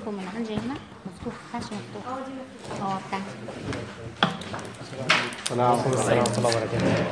عندكم من عندي هنا مفتوح ما ينفعش مفتوح اه دي مفتوح اه بتاعتي السلام ورحمة الله وبركاته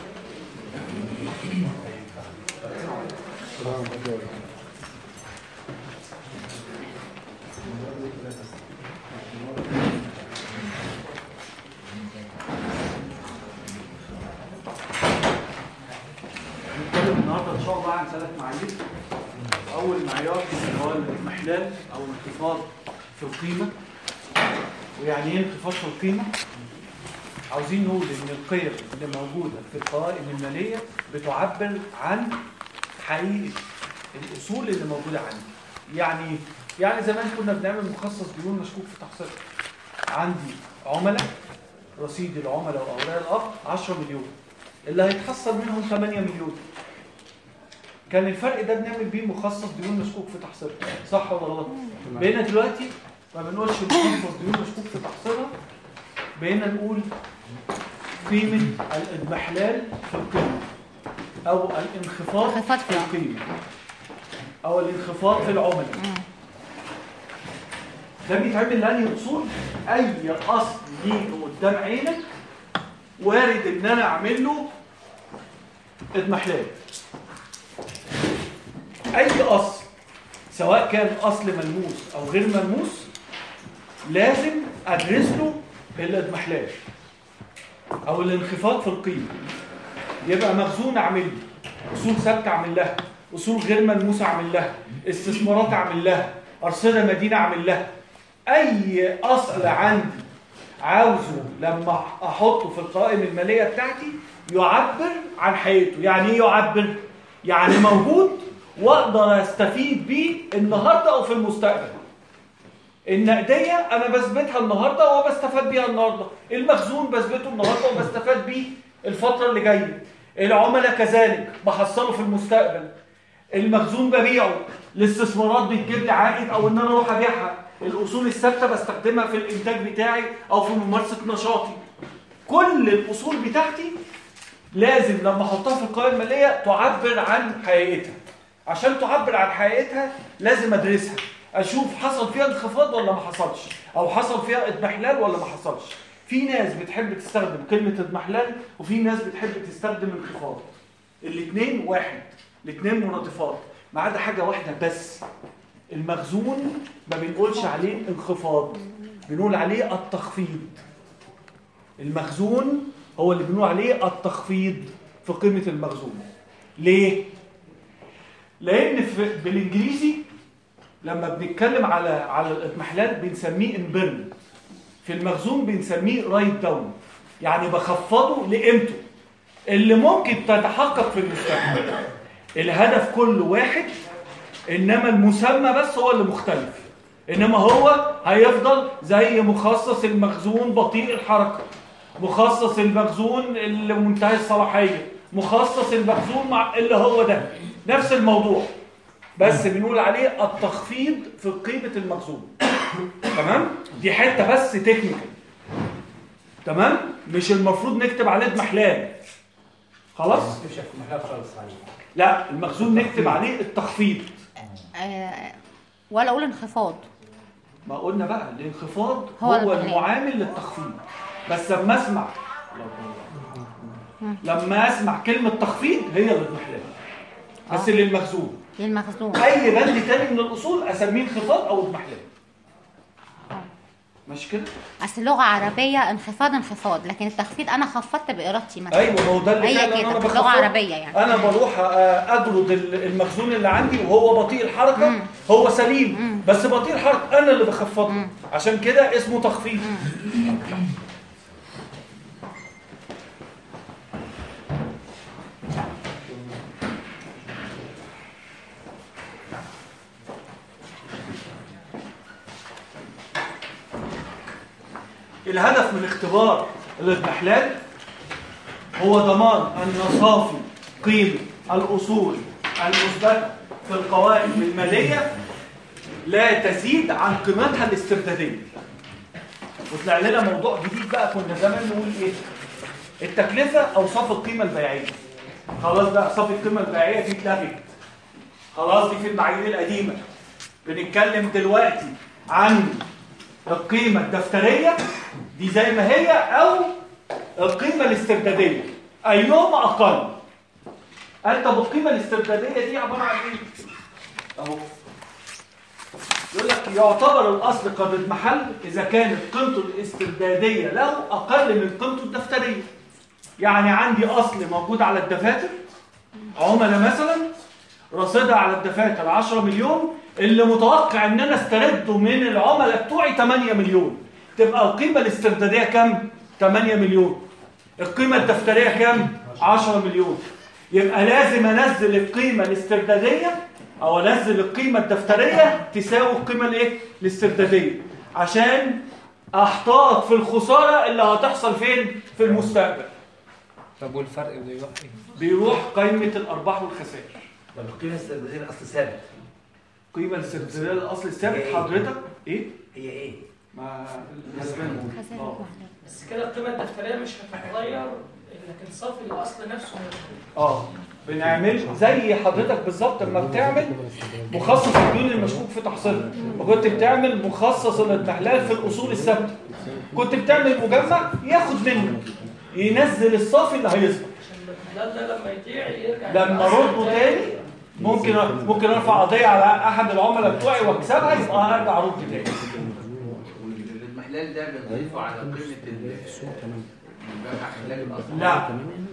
هنتكلم النهارده ان شاء الله عن ثلاث معايير اول معيار اللي هو الاضمحلال او الانخفاض في القيمه ويعني ايه انخفاض في القيمه عاوزين نقول ان القيم اللي موجوده في القوائم الماليه بتعبر عن حقيقه الاصول اللي موجوده عندي يعني يعني زمان كنا بنعمل مخصص ديون مشكوك في تحصيلها عندي عملاء رصيد العملاء واوراق الاب 10 مليون اللي هيتحصل منهم 8 مليون كان الفرق ده بنعمل بيه مخصص ديون مشكوك في تحصيلها صح ولا غلط بقينا دلوقتي ما بنقولش مخصص ديون مشكوك في تحصيلها بقينا نقول قيمة الإضمحلال في القيمة أو الانخفاض انخفاض في في العملة. القيمة أو الانخفاض في العملاء ده بيتعمل لأنهي أصول أي أصل يجي قدام عينك وارد إن أنا أعمل له اضمحلال أي أصل سواء كان أصل ملموس أو غير ملموس لازم أدرس له الاضمحلال أو الانخفاض في القيمة يبقى مخزون أعمل له أصول ثابتة أعمل لها أصول غير ملموسة أعمل لها استثمارات أعمل لها أرصدة مدينة أعمل لها أي أصل عندي عاوزه لما أحطه في القوائم المالية بتاعتي يعبر عن حياته يعني إيه يعبر؟ يعني موجود وأقدر أستفيد بيه النهاردة أو في المستقبل النقدية أنا بثبتها النهاردة وبستفاد بيها النهاردة المخزون بثبته النهاردة وبستفاد بيه الفترة اللي جاية العملاء كذلك بحصله في المستقبل المخزون ببيعه الاستثمارات بتجيب لي عائد او ان انا اروح ابيعها الاصول الثابته بستخدمها في الانتاج بتاعي او في ممارسه نشاطي كل الاصول بتاعتي لازم لما احطها في القوائم الماليه تعبر عن حقيقتها عشان تعبر عن حقيقتها لازم ادرسها اشوف حصل فيها انخفاض ولا ما حصلش او حصل فيها اضمحلال ولا ما حصلش في ناس بتحب تستخدم كلمه اضمحلال وفي ناس بتحب تستخدم انخفاض الاثنين واحد الاثنين مرادفات ما عدا حاجه واحده بس المخزون ما بنقولش عليه انخفاض بنقول عليه التخفيض المخزون هو اللي بنقول عليه التخفيض في قيمه المخزون ليه لان في بالانجليزي لما بنتكلم على على الاضمحلال بنسميه امبيرمنت في المخزون بنسميه رايت داون يعني بخفضه لقيمته اللي ممكن تتحقق في المستقبل الهدف كله واحد انما المسمى بس هو اللي مختلف انما هو هيفضل زي مخصص المخزون بطيء الحركه مخصص المخزون اللي منتهي الصلاحيه مخصص المخزون مع اللي هو ده نفس الموضوع بس بنقول عليه التخفيض في قيمه المخزون تمام دي حته بس تكنيكال تمام مش المفروض نكتب عليه اضمحلال خلاص مش محلات خالص عليه لا المخزون نكتب عليه التخفيض آه، ولا اقول انخفاض ما قلنا بقى الانخفاض هو هو, الانخفاض. المعامل للتخفيض بس لما اسمع لما اسمع كلمة تخفيض هي الاضمحلال بس آه. للمخزون للمخزون اي بند تاني من الاصول اسميه انخفاض او اضمحلال آه. مش كده اصل لغه عربيه انخفاض انخفاض لكن التخفيض انا خفضت بارادتي مثلا ايوه ما هو ده اللي هي فعلا كده انا في بخفض اللغه العربيه يعني انا بروح آه، اجرد ال- المخزون اللي عندي وهو بطيء الحركه مم. هو سليم مم. بس بطيء الحركه انا اللي بخفضه مم. عشان كده اسمه تخفيض الهدف من اختبار الاضمحلال هو ضمان أن صافي قيمة الأصول المثبتة في القوائم المالية لا تزيد عن قيمتها الاستردادية وطلع لنا موضوع جديد بقى كنا زمان نقول ايه التكلفة أو صافي القيمة البيعية خلاص بقى صافي القيمة البيعية دي اتلغت خلاص دي في المعايير القديمة بنتكلم دلوقتي عن القيمة الدفترية دي زي ما هي أو القيمة الاستردادية أيهما أقل قال طب القيمة الاستردادية دي عبارة عن إيه؟ أهو يقول لك يعتبر الأصل قد اضمحل إذا كانت قيمته الاستردادية له أقل من قيمته الدفترية يعني عندي أصل موجود على الدفاتر عملاء مثلا رصيدها على الدفاتر 10 مليون اللي متوقع ان انا استرده من العملاء بتوعي 8 مليون تبقى القيمة الاستردادية كام؟ 8 مليون القيمة الدفترية كام؟ 10 مليون يبقى لازم انزل القيمة الاستردادية او انزل القيمة الدفترية تساوي القيمة الايه؟ الاستردادية عشان احتاط في الخسارة اللي هتحصل فين؟ في المستقبل طب والفرق بيروح ايه؟ بيروح قيمة الارباح والخسائر طب القيمة الاستردادية الأصل ثابت قيمة الاستردادية الاصل الثابت إيه؟ حضرتك ايه؟ هي إيه؟ ما الحسبان خسائر آه. واحدة. بس كده القيمة الدفترية مش هتتغير لكن صافي الأصل نفسه اه بنعمل زي حضرتك بالظبط لما بتعمل مخصص الديون المشكوك في تحصيلها وكنت بتعمل مخصص الاضمحلال في الاصول الثابته كنت بتعمل مجمع ياخد منه ينزل الصافي اللي هيظهر عشان الاحتلال ده لما يضيع يرجع لما ارده تاني ممكن ممكن ارفع قضيه على احد العملاء بتوعي واكسبها يبقى ارجع ارد تاني والاضمحلال ده بنضيفه على قيمة ال- المجمع خلال الأصل لا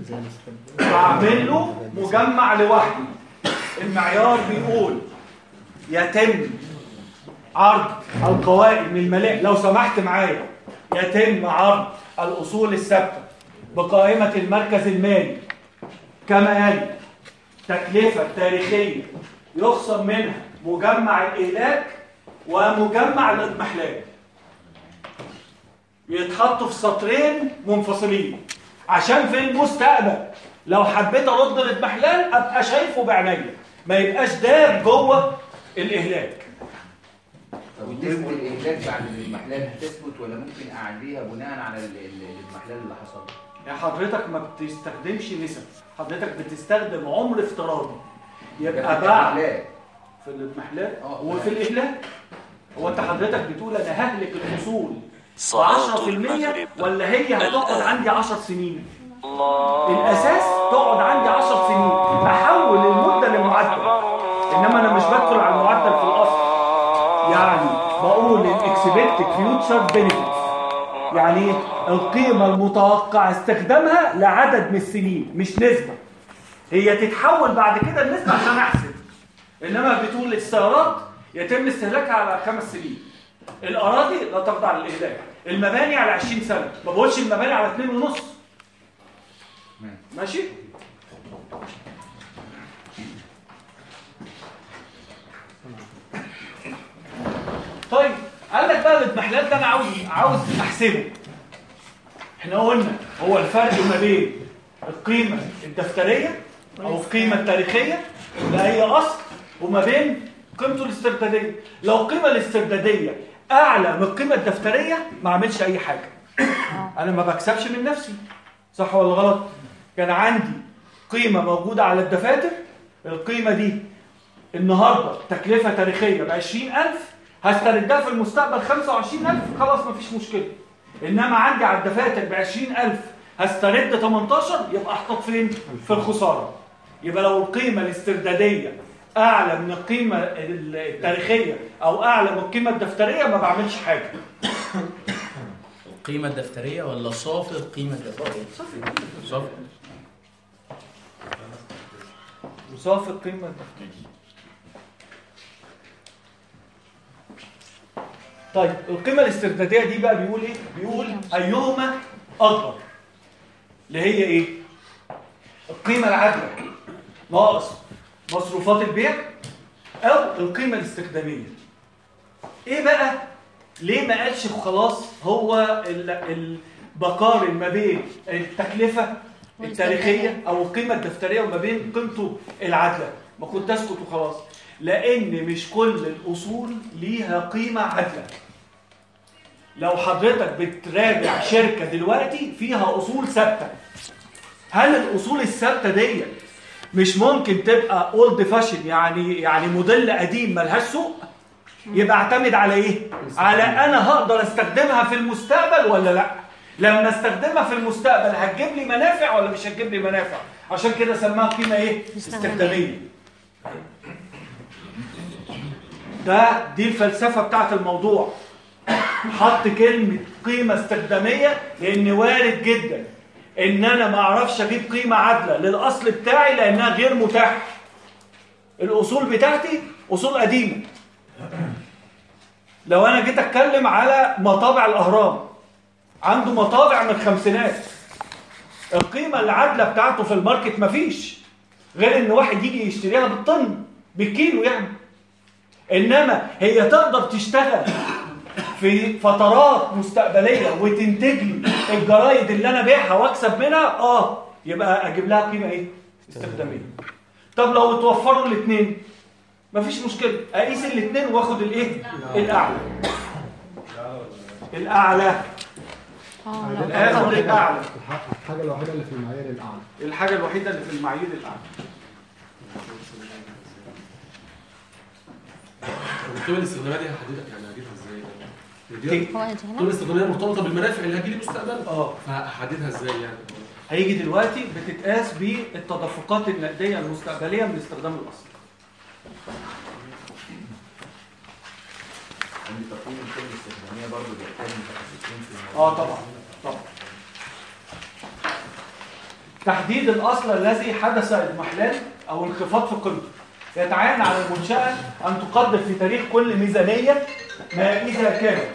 بعمل له مجمع لوحده المعيار بيقول يتم عرض القوائم من الملاك لو سمحت معايا يتم عرض الأصول الثابتة بقائمة المركز المالي كما يلي تكلفة تاريخية يخصم منها مجمع الإهلاك ومجمع الإضمحلال يتحطوا في سطرين منفصلين عشان في المستقبل لو حبيت ارد الاضمحلال ابقى شايفه بعينيا ما يبقاش داب جوه الاهلاك طب نسبة الإهلاك بعد الاضمحلال هتثبت ولا ممكن أعديها بناء على ال- ال- الاضمحلال اللي حصل؟ يعني حضرتك ما بتستخدمش نسب حضرتك بتستخدم عمر افتراضي يبقى بعد الاضمحلال. في الاضمحلال آه. وفي الاهلاك هو انت حضرتك بتقول انا ههلك الاصول ب صلاة 10% المغرب ولا هي هتقعد الآن. عندي 10 سنين الله الاساس تقعد عندي 10 سنين احول المده لمعدل انما انا مش بدخل على المعدل في الاصل يعني بقول الاكسبكتد فيوتشر بنفيتس يعني ايه القيمه المتوقع استخدامها لعدد من السنين مش نسبه هي تتحول بعد كده النسبه عشان احسب انما بتقول السيارات يتم استهلاكها على خمس سنين الاراضي لا تخضع للاهلاك المباني على 20 سنه ما بقولش المباني على 2 ونص ماشي طيب قال لك بقى الاضمحلال ده انا عاوز عاوز احسبه احنا قلنا هو الفرق ما بين القيمه الدفتريه او القيمه التاريخيه لاي اصل وما بين قيمته الاسترداديه لو القيمه الاسترداديه اعلى من القيمه الدفتريه ما اعملش اي حاجه انا ما بكسبش من نفسي صح ولا غلط كان عندي قيمه موجوده على الدفاتر القيمه دي النهارده تكلفه تاريخيه ب 20000 هستردها في المستقبل 25000 خلاص مفيش مشكله انما عندي على الدفاتر ب 20000 هسترد 18 يبقى احطط فين في الخساره يبقى لو القيمه الاسترداديه اعلى من القيمه التاريخيه او اعلى من القيمه الدفتريه ما بعملش حاجه القيمة الدفترية ولا صافي القيمة الدفترية؟ صافي وصافي القيمه الدفتريه طيب القيمه الاسترداديه دي بقى بيقول ايه بيقول ايهما اكبر اللي هي ايه القيمه العادله ناقص مصروفات البيع او القيمه الاستخداميه ايه بقى ليه ما قالش خلاص هو ال- ال- بقارن ما بين التكلفه التاريخيه او القيمه الدفتريه وما بين قيمته العادله ما كنت اسكت وخلاص لان مش كل الاصول ليها قيمه عادله لو حضرتك بتراجع شركه دلوقتي فيها اصول ثابته هل الاصول الثابته ديت مش ممكن تبقى اولد فاشن يعني يعني موديل قديم ملهاش سوق يبقى اعتمد على ايه على انا هقدر استخدمها في المستقبل ولا لا لما استخدمها في المستقبل هتجيب لي منافع ولا مش هتجيب لي منافع عشان كده سماها قيمه ايه استخداميه ده دي الفلسفه بتاعت الموضوع حط كلمه قيمه استخداميه لان وارد جدا ان انا ما اعرفش اجيب قيمه عادله للاصل بتاعي لانها غير متاحه الاصول بتاعتي اصول قديمه لو انا جيت اتكلم على مطابع الاهرام عنده مطابع من الخمسينات القيمه العادله بتاعته في الماركت مفيش غير ان واحد يجي يشتريها بالطن بالكيلو يعني انما هي تقدر تشتغل في فترات مستقبليه وتنتج لي الجرايد اللي انا بيعها واكسب منها اه يبقى اجيب لها قيمه ايه استخداميه طب لو اتوفروا الاثنين مفيش مشكله اقيس الاثنين واخد الايه الاعلى الاعلى اه ده لا اخد طبعاً. الاعلى الح- الحاجة الوحيدة اللي في المعايير الأعلى الحاجه الوحيده اللي في المعايير الاعلى القيمه الاستخداميه دي هحددها يعني هجيبها ازاي؟ دي هو انت القيمه هنا الاستخداميه مرتبطه بالمنافع اللي هتجيلي مستقبلا اه فهحددها ازاي يعني؟ هيجي دلوقتي بتتقاس بالتدفقات النقديه المستقبليه من استخدام الاصل عندي تقييم القيمه الاستخداميه برضه بيحتاج متخصصين في الموضوع اه طبعا طبعا تحديد الاصل الذي حدث اضمحلال او انخفاض في قيمته يتعين على المنشاه ان تقدر في تاريخ كل ميزانيه ما اذا كانت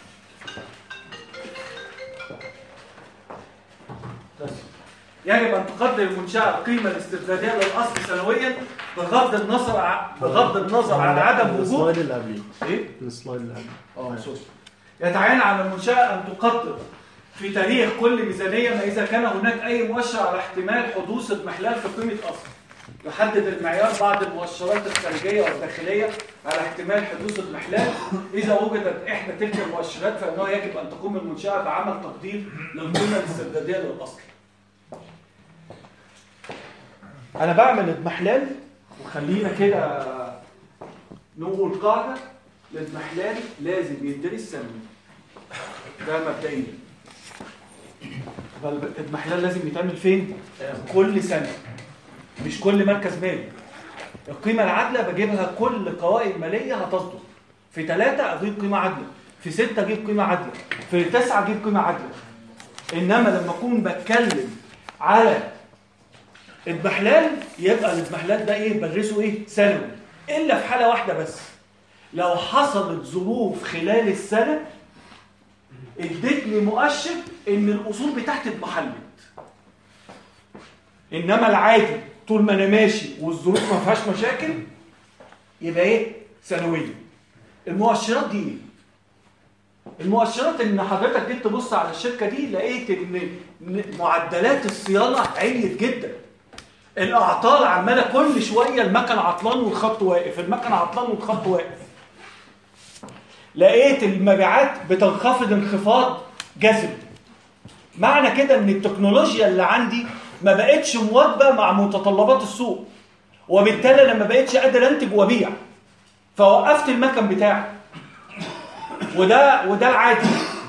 بس. يجب ان تقدر المنشاه القيمه الاسترداديه للاصل سنويا بغض النظر ع- بغض النظر عن عدم وجود السلايد اللي قبليه ايه السلايد اللي قبليه اه سوري يتعين على المنشأة أن تقدر في تاريخ كل ميزانية ما إذا كان هناك أي مؤشر على احتمال حدوث اضمحلال في قيمة أصل يحدد المعيار بعض المؤشرات الخارجية والداخلية على احتمال حدوث اضمحلال إذا وجدت إحدى تلك المؤشرات فإنه يجب أن تقوم المنشأة بعمل تقدير للقيمة الاستردادية للأصل أنا بعمل اضمحلال وخلينا كده نقول قاعدة الاضمحلال لازم يدرس سنوي ده مبدئيا يبقى الاضمحلال لازم يتعمل فين؟ كل سنة مش كل مركز مالي القيمة العادلة بجيبها كل قوائم مالية هتصدر في ثلاثة أجيب قيمة عادلة في ستة أجيب قيمة عادلة في تسعة أجيب قيمة عادلة إنما لما أكون بتكلم على اضمحلال يبقى الاضمحلال ده إيه بدرسه إيه سنوي إلا في حالة واحدة بس لو حصلت ظروف خلال السنة ادتني مؤشر ان الاصول بتاعتي اتمحلت انما العادي طول ما انا ماشي والظروف ما فيهاش مشاكل يبقى ايه سنويا المؤشرات دي ايه المؤشرات ان حضرتك جيت تبص على الشركه دي لقيت ان إن معدلات الصيانه عليت جدا الاعطال عماله كل شويه المكن عطلان والخط واقف المكن عطلان والخط واقف لقيت المبيعات بتنخفض انخفاض جذري معنى كده ان التكنولوجيا اللي عندي ما بقتش مواكبه مع متطلبات السوق وبالتالي انا ما بقتش قادر انتج وابيع فوقفت المكن بتاعي وده وده العادي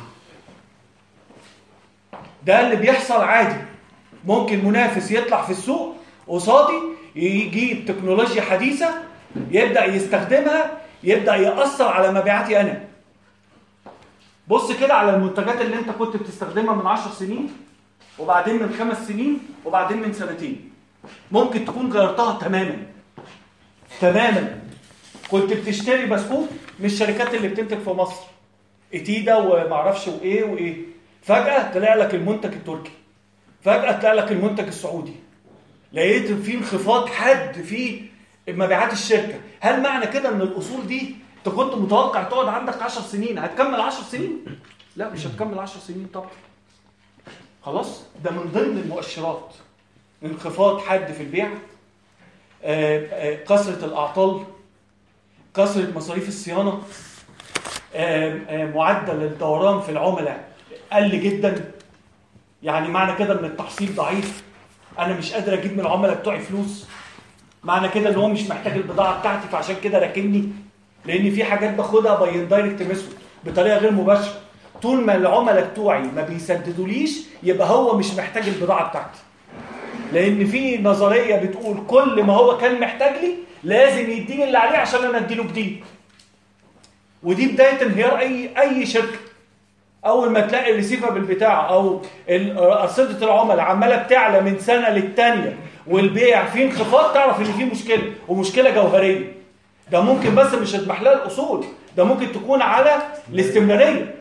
ده اللي بيحصل عادي ممكن منافس يطلع في السوق قصادي يجيب تكنولوجيا حديثه يبدا يستخدمها يبدا ياثر على مبيعاتي انا بص كده على المنتجات اللي انت كنت بتستخدمها من 10 سنين وبعدين من خمس سنين وبعدين من سنتين ممكن تكون غيرتها تماما تماما كنت بتشتري بسكوت من الشركات اللي بتنتج في مصر اتيدا ومعرفش وايه وايه فجاه طلع لك المنتج التركي فجاه طلع لك المنتج السعودي لقيت في انخفاض حاد في مبيعات الشركه هل معنى كده ان الاصول دي انت كنت متوقع تقعد عندك 10 سنين هتكمل 10 سنين لا مش هتكمل 10 سنين طبعا خلاص ده من ضمن المؤشرات انخفاض حاد في البيع آه، آه، كثره الاعطال كثره مصاريف الصيانه آه، آه، معدل الدوران في العملاء قل جدا يعني معنى كده ان التحصيل ضعيف انا مش قادر اجيب من العملاء بتوعي فلوس معنى كده ان هو مش محتاج البضاعه بتاعتي فعشان كده راكني لان في حاجات باخدها باي دايركت ميثود بطريقه غير مباشره طول ما العملاء بتوعي ما بيسددوليش يبقى هو مش محتاج البضاعه بتاعتي لان في نظريه بتقول كل ما هو كان محتاج لي لازم يديني اللي عليه عشان انا اديله جديد ودي بدايه انهيار اي اي شركه اول ما تلاقي الريسيفبل بتاعه او ال- ارصده العملاء عماله بتعلى من سنه للتانيه والبيع فيه انخفاض تعرف ان فيه مشكله ومشكله جوهريه ده ممكن بس مش اضمحلال الاصول ده ممكن تكون على الاستمراريه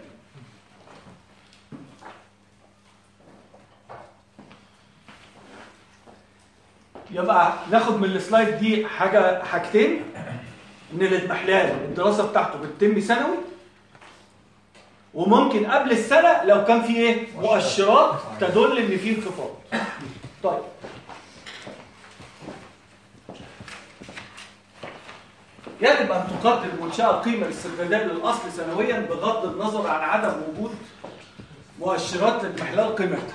يبقى ناخد من السلايد دي حاجه حاجتين ان الاضمحلال الدراسه بتاعته بتتم سنوي وممكن قبل السنه لو كان في ايه مؤشرات تدل ان في انخفاض طيب يجب ان تقدر المنشاه القيمه الاسترداديه للاصل سنويا بغض النظر عن عدم وجود مؤشرات لاضمحلال قيمتها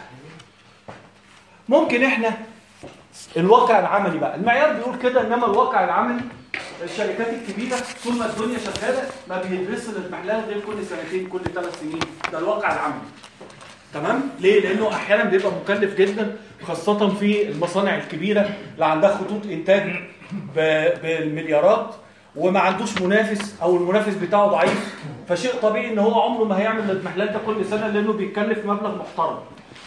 ممكن احنا الواقع العملي بقى المعيار بيقول كده انما الواقع العملي الشركات الكبيره طول ما الدنيا شغاله ما بيدرسوا الاضمحلال غير كل سنتين كل ثلاث سنين ده الواقع العملي تمام ليه لانه احيانا بيبقى مكلف جدا خاصه في المصانع الكبيره اللي عندها خطوط انتاج ب- بالمليارات وما عندوش منافس او المنافس بتاعه ضعيف فشيء طبيعي ان هو عمره ما هيعمل الاضمحلال ده كل سنه لانه بيتكلف مبلغ محترم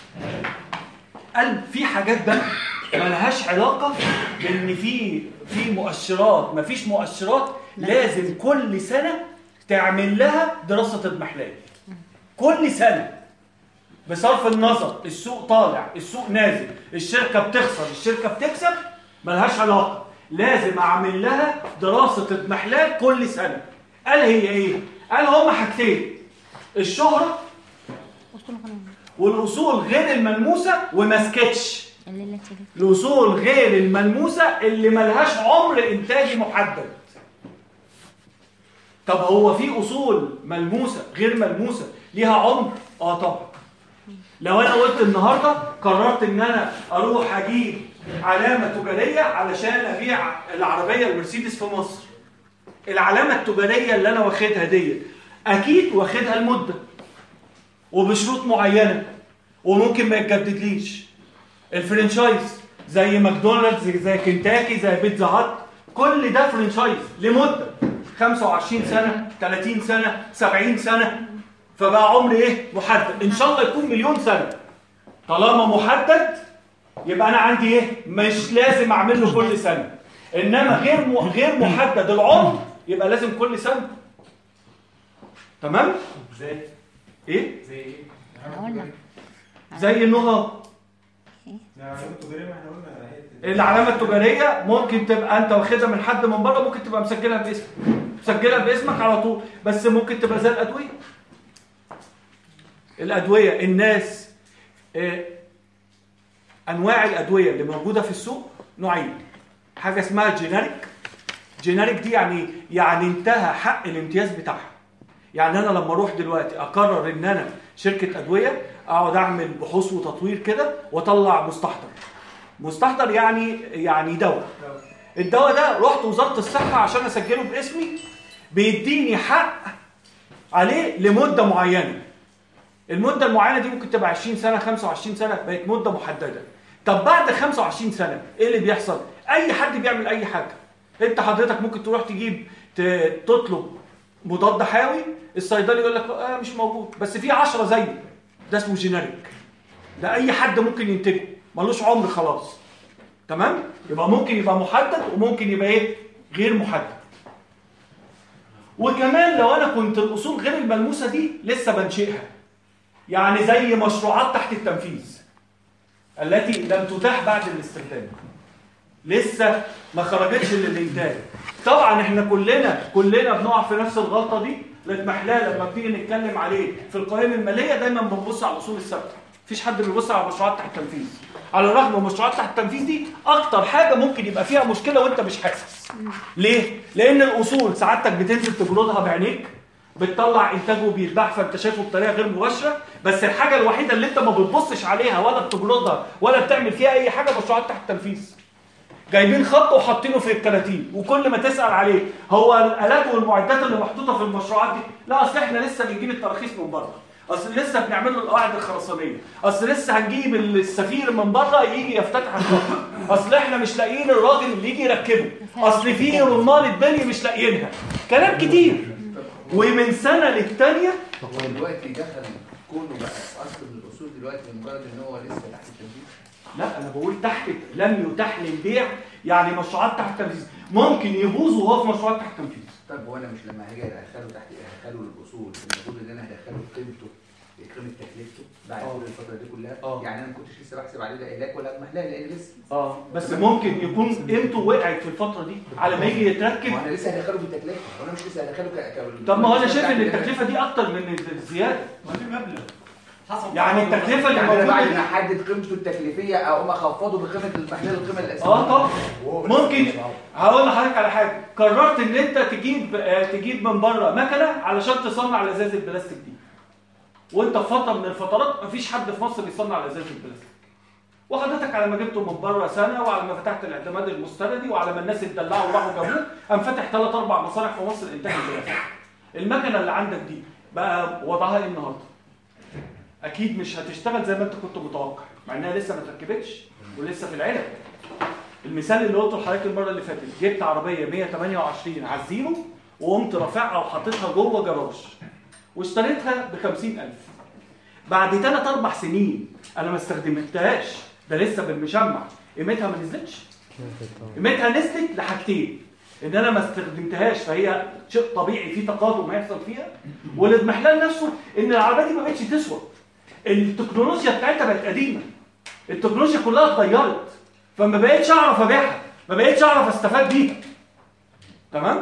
قال في حاجات بقى ملهاش علاقه بان في في مؤشرات مفيش مؤشرات لازم كل سنه تعمل لها دراسه اضمحلال كل سنه بصرف النظر السوق طالع السوق نازل الشركه بتخسر الشركه بتكسب ملهاش علاقه لازم اعمل لها دراسه اضمحلال كل سنه قال هي ايه قال هما حاجتين الشهره والاصول غير الملموسه وما سكتش الليلة تيجي الاصول غير الملموسه اللي ملهاش عمر انتاجي محدد طب هو في اصول ملموسه غير ملموسه ليها عمر اه طبعا لو انا قلت النهارده قررت ان انا اروح اجيب علامه تجاريه علشان ابيع العربيه المرسيدس في مصر العلامه التجاريه اللي انا واخدها دي اكيد واخدها لمده وبشروط معينه وممكن ما يتجددليش الفرنشايز زي ماكدونالدز زي, زي كنتاكي زي بيتزا هات كل ده فرنشايز لمده 25 سنه 30 سنه 70 سنه فبقى عمر ايه محدد ان شاء الله يكون مليون سنه طالما محدد يبقى انا عندي ايه مش لازم اعمل له كل سنه انما غير م... غير محدد العمر يبقى لازم كل سنه تمام زي ايه زي ايه؟ قلنا زي النهار العلامه التجاريه ممكن تبقى انت واخدها من حد من بره ممكن تبقى مسجلها باسمك مسجلها باسمك على طول بس ممكن تبقى زي الادويه الادويه الناس آه، انواع الادويه اللي موجوده في السوق نوعين حاجه اسمها جينيريك جينيريك دي يعني يعني انتهى حق الامتياز بتاعها يعني انا لما اروح دلوقتي اقرر ان انا شركه ادويه اقعد اعمل بحوث وتطوير كده واطلع مستحضر مستحضر يعني يعني دواء الدواء ده رحت وزاره الصحه عشان اسجله باسمي بيديني حق عليه لمده معينه المده المعينه دي ممكن تبقى 20 سنه 25 سنه بقت مده محدده طب بعد 25 سنه ايه اللي بيحصل اي حد بيعمل اي حاجه انت حضرتك ممكن تروح تجيب ت- تطلب مضاد حيوي الصيدلي يقول لك آه مش موجود بس في 10 زيه ده اسمه جينيريك ده اي حد ممكن ينتجه ملوش عمر خلاص تمام يبقى ممكن يبقى محدد وممكن يبقى ايه غير محدد وكمان لو انا كنت الاصول غير الملموسه دي لسه بنشئها يعني زي مشروعات تحت التنفيذ التي لم تتاح بعد الاستخدام لسه ما خرجتش للانتاج طبعا احنا كلنا كلنا بنقع في نفس الغلطه دي الاضمحلال لما بنيجي نتكلم عليه في القوائم الماليه دايما بنبص على الاصول الثابته مفيش حد بيبص على مشروعات تحت التنفيذ على الرغم من مشروعات تحت التنفيذ دي اكتر حاجه ممكن يبقى فيها مشكله وانت مش حاسس ليه لان الاصول سعادتك بتنزل تجردها بعينيك بتطلع انتاجه وبيتباع فانت شايفه بطريقه غير مباشره بس الحاجه الوحيده اللي انت ما بتبصش عليها ولا بتجردها ولا بتعمل فيها اي حاجه مشروعات تحت التنفيذ جايبين خط وحاطينه في الكراتين وكل ما تسال عليه هو الالات والمعدات اللي محطوطه في المشروعات دي لا اصل احنا لسه بنجيب التراخيص من بره اصل لسه بنعمل له القواعد الخرسانيه اصل لسه هنجيب السفير من بره يجي يفتتح الخط اصل احنا مش لاقيين الراجل اللي يجي يركبه اصل في رمال البني مش لاقيينها كلام كتير ومن سنه للتانيه هو دلوقتي دخل كونه بقى اصل من الاصول دلوقتي لمجرد ان هو لسه تحت التنفيذ لا انا بقول تحت لم يتاح للبيع يعني مشروعات تحت التنفيذ ممكن يبوظ وهو في مشروعات تحت التنفيذ طب هو انا مش لما هاجي ادخله تحت ادخله للاصول المفروض ان انا هدخله قيمته قيمه تكلفته بعد آه. كل الفتره دي كلها آه. يعني انا ما كنتش لسه بحسب عليه لا اهلاك ولا محلاه لان لسه اه بس ممكن يكون قيمته وقعت في الفتره دي على ما يجي يتركب ما انا لسه هدخله بالتكلفه وانا مش لسه هدخله ك ك- طب ما هو انا شايف ان تحت- التكلفه دي اكتر من الزياده ما في مبلغ حسب يعني التكلفه اللي يعني انا بعد موجوده ما دي احدد قيمته التكليفيه اقوم اخفضه بقيمه المحلال القيمه الاساسيه اه طبعا ممكن هقول لحضرتك على حاجه قررت ان انت تجيب آه، تجيب من بره مكنه علشان تصنع الازاز البلاستيك دي وانت في فتره من الفترات مفيش حد في مصر بيصنع الازاز البلاستيك وحضرتك على ما جبته من بره سنه وعلى ما فتحت الاعتماد المستندي وعلى ما الناس اتدلعوا وراحوا جابوه قام فاتح ثلاث اربع مصانع في مصر انتاج البلاستيك المكنه اللي عندك دي بقى وضعها ايه النهارده اكيد مش هتشتغل زي ما انت كنت متوقع مع انها لسه ما اتركبتش ولسه في العلب المثال اللي قلته لحضرتك المره اللي فاتت جبت عربيه 128 على الزيرو وقمت رافعها وحاططها جوه جراج واشتريتها ب 50000 بعد ثلاث اربع سنين انا ما استخدمتهاش ده لسه بالمشمع قيمتها ما نزلتش قيمتها نزلت لحاجتين ان انا ما استخدمتهاش فهي شيء طبيعي في تقادم هيحصل فيها والاضمحلال نفسه ان العربيه دي ما بقتش تسوى التكنولوجيا بتاعتها بقت قديمه التكنولوجيا كلها اتغيرت فما بقتش اعرف ابيعها ما بقتش اعرف استفاد بيها تمام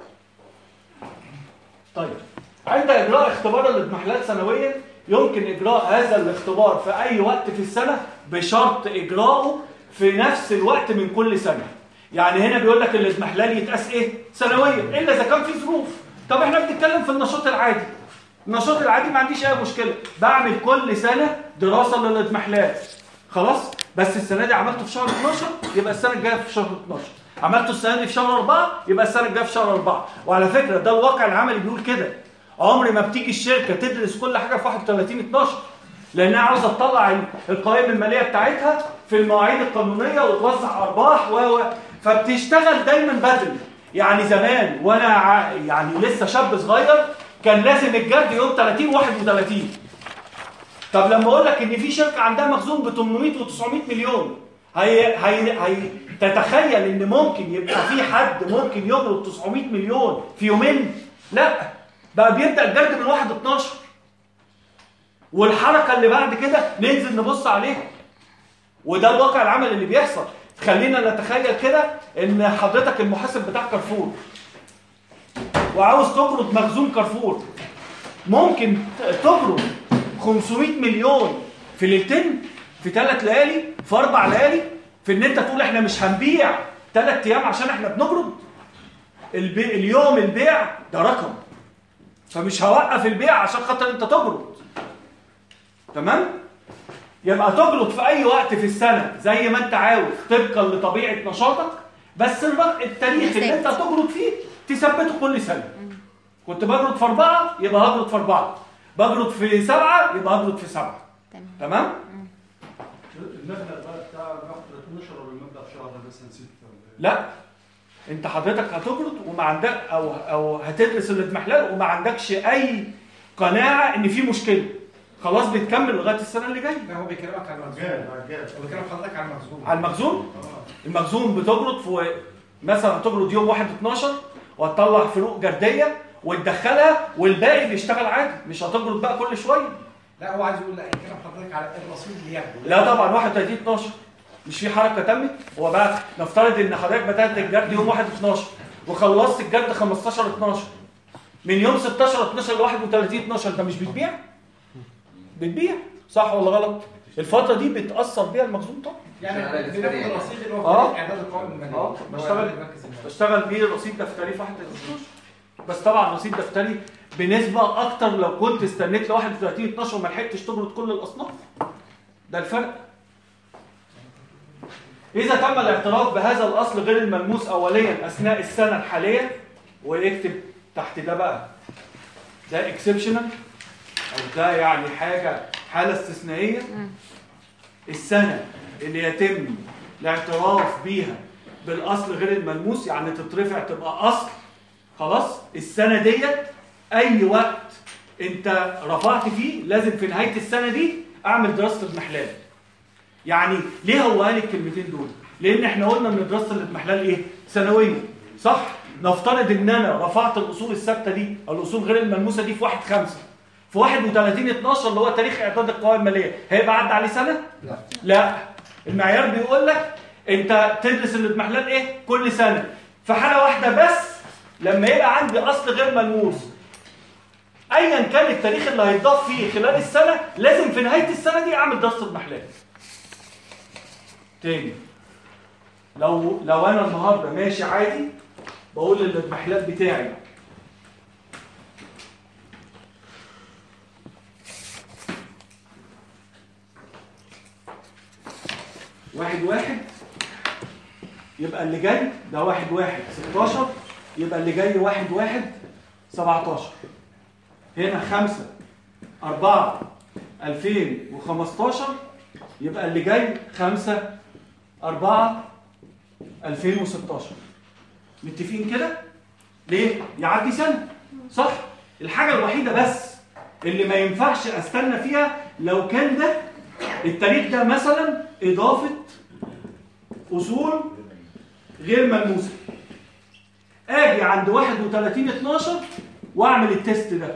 طيب عند اجراء اختبار الاضمحلال سنويا يمكن اجراء هذا الاختبار في اي وقت في السنه بشرط اجراءه في نفس الوقت من كل سنه يعني هنا بيقول لك الاضمحلال يتقاس ايه سنويا الا اذا كان في ظروف طب احنا بنتكلم في النشاط العادي النشاط العادي ما عنديش اي مشكله بعمل كل سنه دراسه للاضمحلال خلاص بس السنه دي عملته في شهر 12 يبقى السنه الجايه في شهر 12 عملته السنه دي في شهر 4 يبقى السنه الجايه في شهر 4 وعلى فكره ده الواقع العملي بيقول كده عمر ما بتيجي الشركه تدرس كل حاجه في 31 12 لانها عاوزه تطلع ال- القوائم الماليه بتاعتها في المواعيد القانونيه وتوزع ارباح و و فبتشتغل دايما بدري يعني زمان وانا ع- يعني لسه شاب صغير كان لازم الجرد يوم 30 31 طب لما اقول لك ان في شركه عندها مخزون ب 800 و 900 مليون هي هي هي تتخيل ان ممكن يبقى في حد ممكن يقبض 900 مليون في يومين لا بقى بيبدا الجرد من 1 12 والحركه اللي بعد كده ننزل نبص عليها وده الواقع العمل اللي بيحصل خلينا نتخيل كده ان حضرتك المحاسب بتاع كارفور وعاوز تقرض مخزون كارفور ممكن تقرض 500 مليون في ليلتين في ثلاث ليالي في اربع ليالي في ان انت تقول احنا مش هنبيع ثلاث ايام عشان احنا بنقرض البي... اليوم البيع ده رقم فمش هوقف البيع عشان خاطر انت تقرض تمام يبقى تقرض في اي وقت في السنه زي ما انت عاوز طبقا لطبيعه نشاطك بس الر- التاريخ اللي انت هتقرض فيه تثبته كل سنه كنت بقرض في اربعه يبقى هقرض في اربعه بقرض في سبعه يبقى هقرض في سبعه تمام تمام المبلغ بقى بتاع ناخد 12 ولا المبلغ في شهر مثلا 6 ولا لا انت حضرتك هتقرض وما عندك او او هتدرس الاضمحلال وما عندكش اي قناعه ان في مشكله خلاص بتكمل لغايه السنه اللي جايه لا هو بيكلمك على المخزون هو بيكلم حضرتك على المخزون على المخزون اه المخزون بتقرض في مثلا هتقرض يوم 1 12 وهتطلع فروق جرديه وتدخلها والباقي بيشتغل عادي مش هتقرض بقى كل شويه لا هو عايز يقول لا يتكلم حضرتك على الرصيد اللي ياخده لا طبعا 31 12 مش في حركه تمت هو بقى نفترض ان حضرتك بدات الجرد يوم 1 12 وخلصت الجرد 15 12 من يوم 16 12 ل 31 12 انت مش بتبيع بتبيع صح ولا غلط الفتره دي بتاثر بيها المخزون طبعا يعني شغال بناخد الإسبانية. الرصيد اللي هو اه. في اعداد القوائم الماليه اه. اللي هو بشتغل- إعداد المركز المالي. بشتغل بيه رصيد دفتري في 31 12 بس طبعا رصيد دفتري بنسبه اكتر لو كنت استنيت ل 31 12 وما لحقتش تجرد كل الاصناف ده الفرق إذا تم الاعتراف بهذا الأصل غير الملموس أوليا أثناء السنة الحالية ويكتب تحت ده بقى ده اكسبشنال أو ده يعني حاجة حالة استثنائية السنة اللي يتم الاعتراف بيها بالأصل غير الملموس يعني تترفع تبقى أصل خلاص السنة ديت أي وقت أنت رفعت فيه لازم في نهاية السنة دي أعمل دراسة المحلال يعني ليه هو قال الكلمتين دول؟ لأن احنا قلنا ان دراسة الاضمحلال ايه؟ سنوية صح؟ نفترض ان انا رفعت الاصول الثابتة دي او الاصول غير الملموسة دي في 1 5 في 31 12 اللي هو تاريخ اعداد القوائم المالية هيبقى عدى عليه سنة؟ لا لا المعيار بيقول لك انت تدرس الاضمحلال ايه؟ كل سنة في حالة واحدة بس لما يبقى عندي اصل غير ملموس ايا كان التاريخ اللي هيتضاف فيه خلال السنة لازم في نهاية السنة دي اعمل دراسة اضمحلال تاني لو لو انا النهارده ماشي عادي بقول للاضمحلال بتاعي واحد واحد يبقى اللي جاي ده واحد واحد 16 يبقى اللي جاي واحد واحد 17 هنا خمسة أربعة 2015 يبقى اللي جاي خمسة أربعة 2016 متفقين كده؟ ليه؟ يعدي سنة صح؟ الحاجة الوحيدة بس اللي ما ينفعش استنى فيها لو كان ده التاريخ ده مثلا إضافة أصول غير ملموسة اجي عند 31 12 واعمل التيست ده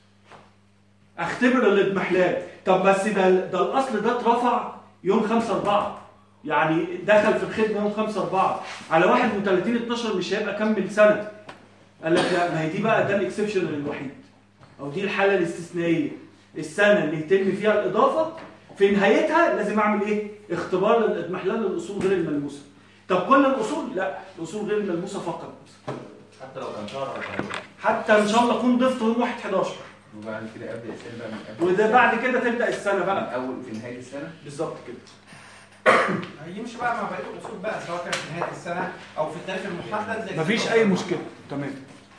اختبر الاضمحلال طب بس ده ده الاصل ده اترفع يوم 5 4 يعني دخل في الخدمه يوم 5 4 على 31 12 مش هيبقى كمل سنه قال لك لا ما هي دي بقى ده الاكسبشن الوحيد او دي الحاله الاستثنائيه السنه اللي يتم فيها الاضافه في نهايتها لازم اعمل ايه اختبار للاضمحلال للاصول غير الملموسه طب كل الاصول لا الاصول غير الملموسه فقط حتى لو كان شهر او شهرين حتى ان شاء الله اكون ضفت يوم 1 11 وبعد كده ابدا السنه بقى من قبل وده السنة. بعد كده تبدا السنه من بقى اول في نهايه السنه بالظبط كده هيمشي بقى مع بقيه الاصول بقى سواء كان في نهايه السنه او في التاريخ المحدد لكن- مفيش اي مشكله تمام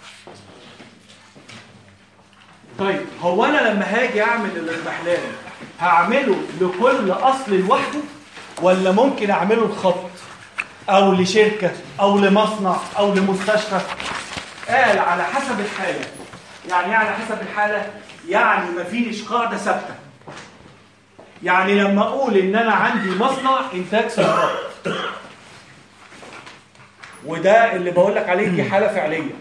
طيب هو انا لما هاجي اعمل الاضمحلال هعمله لكل اصل لوحده ولا ممكن اعمله لخط او لشركه او لمصنع او لمستشفى قال على حسب الحاله يعني ايه على حسب الحاله يعني مفيش قاعده ثابته يعني لما اقول ان انا عندي مصنع انتاج سيارات وده اللي بقول لك عليه دي حاله فعليه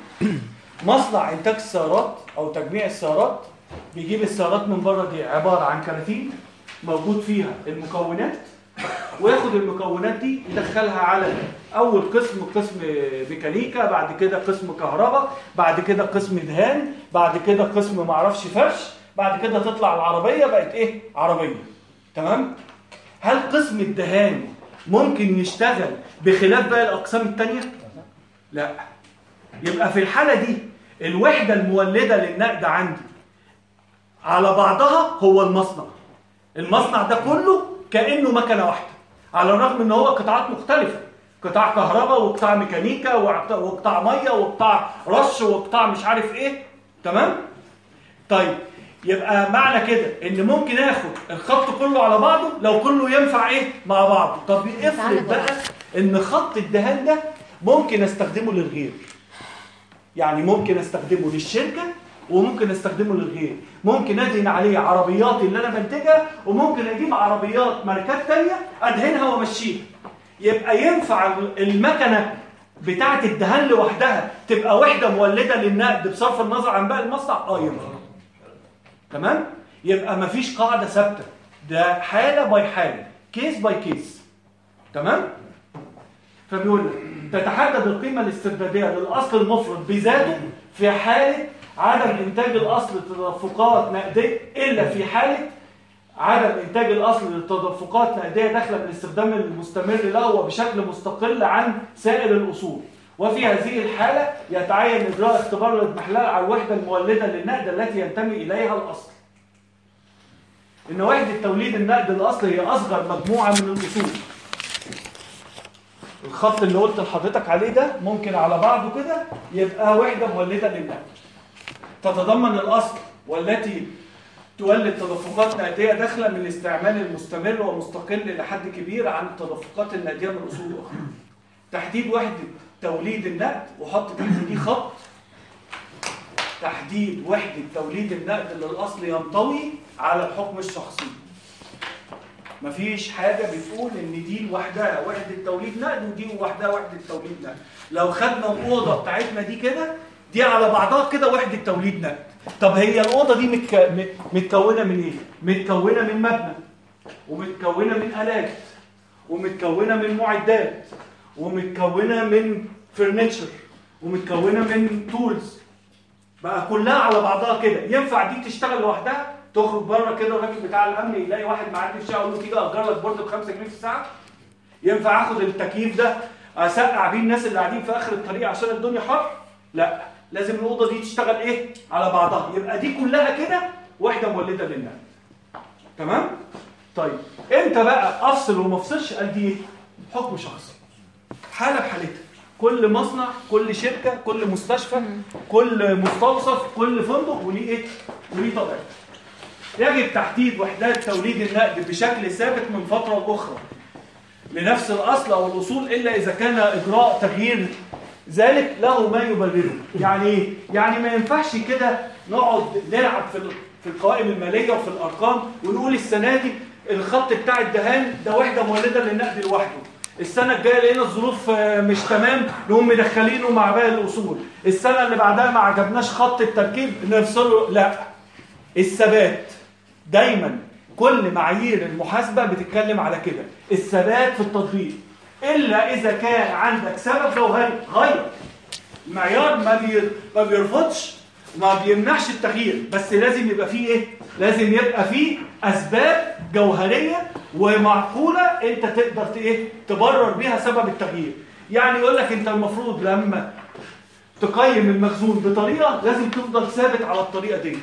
مصنع انتاج السيارات او تجميع السيارات بيجيب السيارات من بره دي عباره عن كراتين موجود فيها المكونات وياخد المكونات دي يدخلها على اول قسم قسم ميكانيكا بعد كده قسم كهرباء بعد كده قسم دهان بعد كده قسم معرفش فرش بعد كده تطلع العربيه بقت ايه عربيه تمام هل قسم الدهان ممكن يشتغل بخلاف باقي الاقسام التانية لا يبقى في الحالة دي الوحدة المولدة للنقد عندي على بعضها هو المصنع المصنع ده كله كأنه مكنة واحدة على الرغم ان هو قطاعات مختلفة قطاع كهرباء وقطاع ميكانيكا وقطاع- وقطاع مية وقطاع رش وقطاع مش عارف ايه تمام طيب يبقى معنى كده ان ممكن اخد الخط كله على بعضه لو كله ينفع ايه مع بعضه طب افرض بقى ان خط الدهان ده ممكن استخدمه للغير يعني ممكن استخدمه للشركه وممكن استخدمه للغير ممكن ادهن عليه عربياتي اللي انا بنتجها وممكن اجيب عربيات ماركات تانية ادهنها وامشيها يبقى ينفع المكنه بتاعه الدهان لوحدها تبقى وحده مولده للنقد بصرف النظر عن باقي المصنع اه ينفع تمام يبقى مفيش قاعده ثابته ده حاله باي حاله كيس باي كيس تمام فبيقول لك تتحدد القيمه الاسترداديه للاصل المفرد بذاته في حاله عدم انتاج الاصل تدفقات نقديه الا في حاله عدم انتاج الاصل للتدفقات نقديه داخله من الاستخدام المستمر له وبشكل مستقل عن سائر الاصول وفي هذه الحاله يتعين اجراء اختبار الاضمحلال على الوحده المولده للنقد التي ينتمي اليها الاصل ان وحده توليد النقد الاصلي هي اصغر مجموعه من الاصول الخط اللي قلت لحضرتك عليه ده ممكن على بعضه كده يبقى وحده مولده للنقد تتضمن الاصل والتي تولد تدفقات نقديه داخله من الاستعمال المستمر ومستقل لحد كبير عن التدفقات النقديه من اصول اخرى تحديد وحده توليد النقد وحط تحت دي خط تحديد وحده توليد النقد اللي الاصل ينطوي على الحكم الشخصي مفيش حاجه بتقول ان دي لوحدها وحده توليد نقد ودي لوحدها وحده توليد نقد لو خدنا الاوضه بتاعتنا دي كده دي على بعضها كده وحده توليد نقد طب هي الاوضه دي متك... م- متكونه من ايه متكونه من مبنى ومتكونه من الات ومتكونه من معدات ومتكونه من فرنتشر ومتكونه من تولز بقى كلها على بعضها كده ينفع دي تشتغل لوحدها تخرج بره كده الراجل بتاع الامن يلاقي واحد معدي في الشارع يقول له تيجي اجر لك بورد ب 5 جنيه في الساعه ينفع اخد التكييف ده اسقع بيه الناس اللي قاعدين في اخر الطريق عشان الدنيا حر لا لازم الاوضه دي تشتغل ايه على بعضها يبقى دي كلها كده وحده مولده للنقد تمام طيب امتى بقى افصل وما افصلش قال دي ايه حكم شخصي حاله بحالتها كل مصنع كل شركه كل مستشفى كل مستوصف كل فندق وليه ايه وليه طبيعته يجب تحديد وحدات توليد النقد بشكل ثابت من فتره لاخرى لنفس الاصل او الاصول الا اذا كان اجراء تغيير ذلك له ما يبرره يعني ايه يعني ما ينفعش كده نقعد نلعب في ال- في القوائم الماليه وفي الارقام ونقول السنه دي الخط بتاع الدهان ده وحده مولده للنقد لوحده السنه الجايه لقينا الظروف آه، مش تمام نقوم مدخلينه مع باقي الاصول السنه اللي بعدها ما عجبناش خط التركيب نفصله لا الثبات دايما كل معايير المحاسبه بتتكلم على كده الثبات في التطبيق الا اذا كان عندك سبب جوهري غير المعيار ما بي... ما بيرفضش ما بيمنعش التغيير بس لازم يبقى فيه ايه لازم يبقى فيه اسباب جوهريه ومعقوله انت تقدر ت- ايه تبرر بيها سبب التغيير يعني يقول لك انت المفروض لما تقيم المخزون بطريقه لازم تفضل ثابت على الطريقه ديت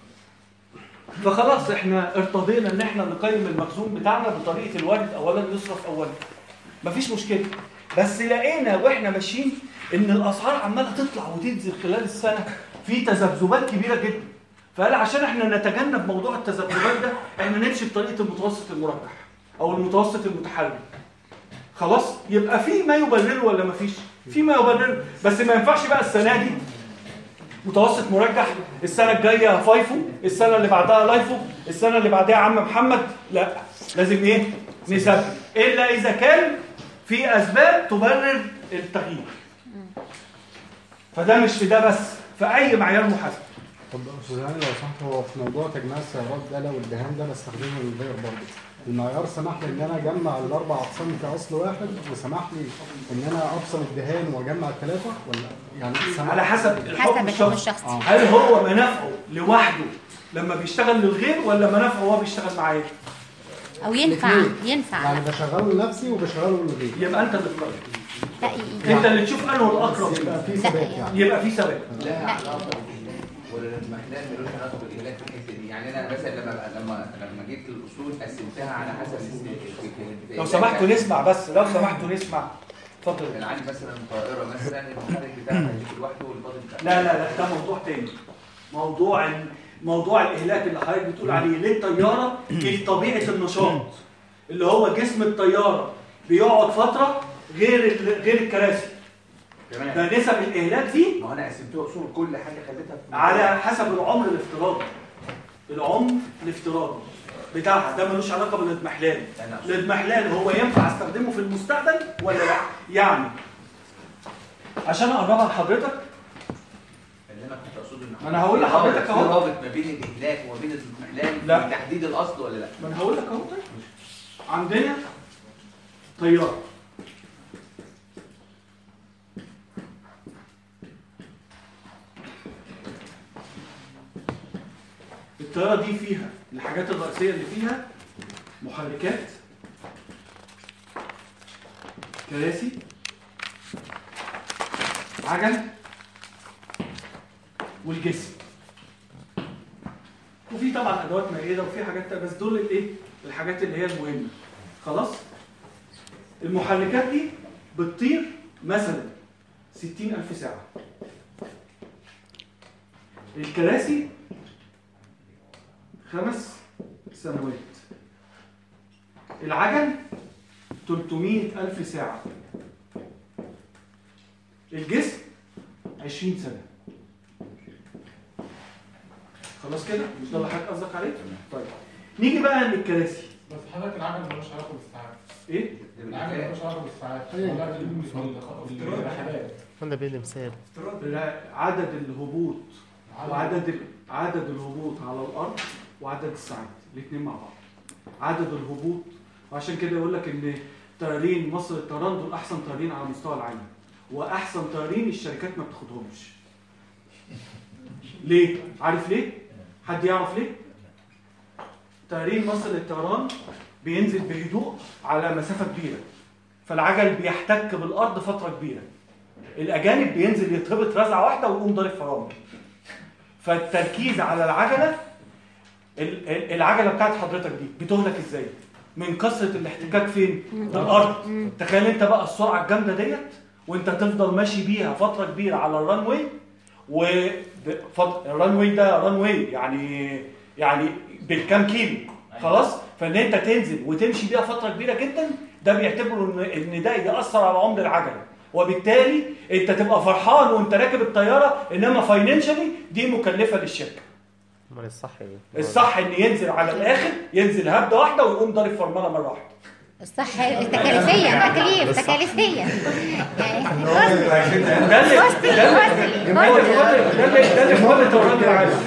فخلاص احنا ارتضينا ان احنا نقيم المخزون بتاعنا بطريقه الوارد اولا يصرف اولا مفيش مشكله بس لقينا واحنا ماشيين ان الاسعار عماله تطلع وتنزل خلال السنه في تذبذبات كبيره جدا فقال عشان احنا نتجنب موضوع التذبذبات ده احنا نمشي بطريقه المتوسط المرجح او المتوسط المتحرك خلاص يبقى في ما يبرره ولا مفيش في ما يبرره بس ما ينفعش بقى السنه دي متوسط مرجح السنه الجايه فايفو السنه اللي بعدها لايفو السنه اللي بعدها عم محمد لا لازم ايه نثبت الا اذا كان في اسباب تبرر التغيير فده مش في ده بس في اي معيار محاسبه طب استاذ هاني لو سمحت هو في موضوع تجميع السيارات ده لو الدهان ده بستخدمه للغير برضه المعيار سمح لي ان انا اجمع الاربع اقسام كاصل واحد وسمح لي ان انا افصل الدهان واجمع الثلاثه ولا يعني سمح على حسب حسب الحكم الحكم الشخصي الشخصي آه. هل هو منافعه لوحده لما بيشتغل للغير ولا منافعه وهو بيشتغل معايا او ينفع الاتنين. ينفع يعني بشغله لنفسي وبشغله للغير يبقى انت اللي تقرر لا ي- انت اللي تشوف انه الاقرب يبقى في لا، ثبات يعني يبقى في ثبات لها علاقه بالاهلاك ولا المحلات ملوش علاقه بالاهلاك في الحته دي يعني انا مثلا لما لما لما جيت الاصول قسمتها على حسب الاست- لو سمحتوا نسمع بس لو سمحتوا نسمع اتفضل كان عندي مثلا طائره مثلا المحرك بتاعها هيجي لوحده والباطن بتاعها لا لا لا ده موضوع تاني موضوع ال- موضوع الاهلاك اللي حضرتك بتقول عليه للطياره في طبيعه النشاط اللي هو جسم الطياره بيقعد فتره غير ال- غير الكراسي تمام ده نسب الاهلاك دي ما هو انا قسمتها اصول كل حاجه خليتها في على حسب العمر الافتراضي العمر الافتراضي بتاعها ده ملوش علاقه بالاضمحلال أنا أقصد. الاضمحلال هو ينفع استخدمه في المستقبل ولا لا يعني عشان اقربها لحضرتك اللي انا كنت اقصده ان أنا هقول لحضرتك في أهو. رابط ما بين الاهلاك وما بين الاضمحلال لا. في تحديد الاصل ولا لا ما انا هقول لك اهو طيب عندنا طياره الطياره دي فيها الحاجات الرئيسيه اللي فيها محركات كراسي عجل والجسم وفي طبعا ادوات مائده وفي حاجات تانية، بس دول الايه الحاجات اللي هي المهمه خلاص المحركات دي بتطير مثلا 60000 ساعة الكراسي خمس سنوات العجل 300000 ساعة الجسم 20 سنة خلاص كده مش ده اللي حضرتك قصدك عليه طيب نيجي بقى للكراسي بس حضرتك العجل ملوش علاقه بالساعات ايه العجل ملوش علاقه بالساعات إيه؟ ولا بال- بالرحلات ولا بيدي مثال لا، عدد الهبوط وعدد ال- عدد الهبوط على الارض وعدد الساعات الاثنين مع بعض عدد الهبوط وعشان كده يقول لك ان طيارين مصر الطيران دول احسن طيارين على مستوى العالم واحسن طيارين الشركات ما بتاخدهمش ليه عارف ليه حد يعرف ليه طيارين مصر للطيران بينزل بهدوء على مسافه كبيره فالعجل بيحتك بالارض فتره كبيره الاجانب بينزل يتربط رزعه واحده ويقوم ضارب فرامل فالتركيز على العجله ال- ال- العجله بتاعت حضرتك دي بتهلك ازاي من كثره الاحتكاك فين بالارض تخيل انت بقى السرعه الجامده ديت وانت تفضل ماشي بيها فتره كبيره على الران واي و الران واي ده ران واي يعني يعني بالكام كيلو خلاص فان انت تنزل وتمشي بيها فتره كبيره جدا ده بيعتبروا ان ان ده ياثر على عمر العجله وبالتالي انت تبقى فرحان وانت راكب الطياره انما فاينانشالي دي مكلفه للشركه امال الصح ايه؟ الصح ان ينزل على الاخر ينزل هبده واحده ويقوم ضارب فرمله مره واحده الصح تكاليفيا تكاليف تكاليفيا يعني ده اللي ده اللي ده اللي ده اللي في كل طيران العالم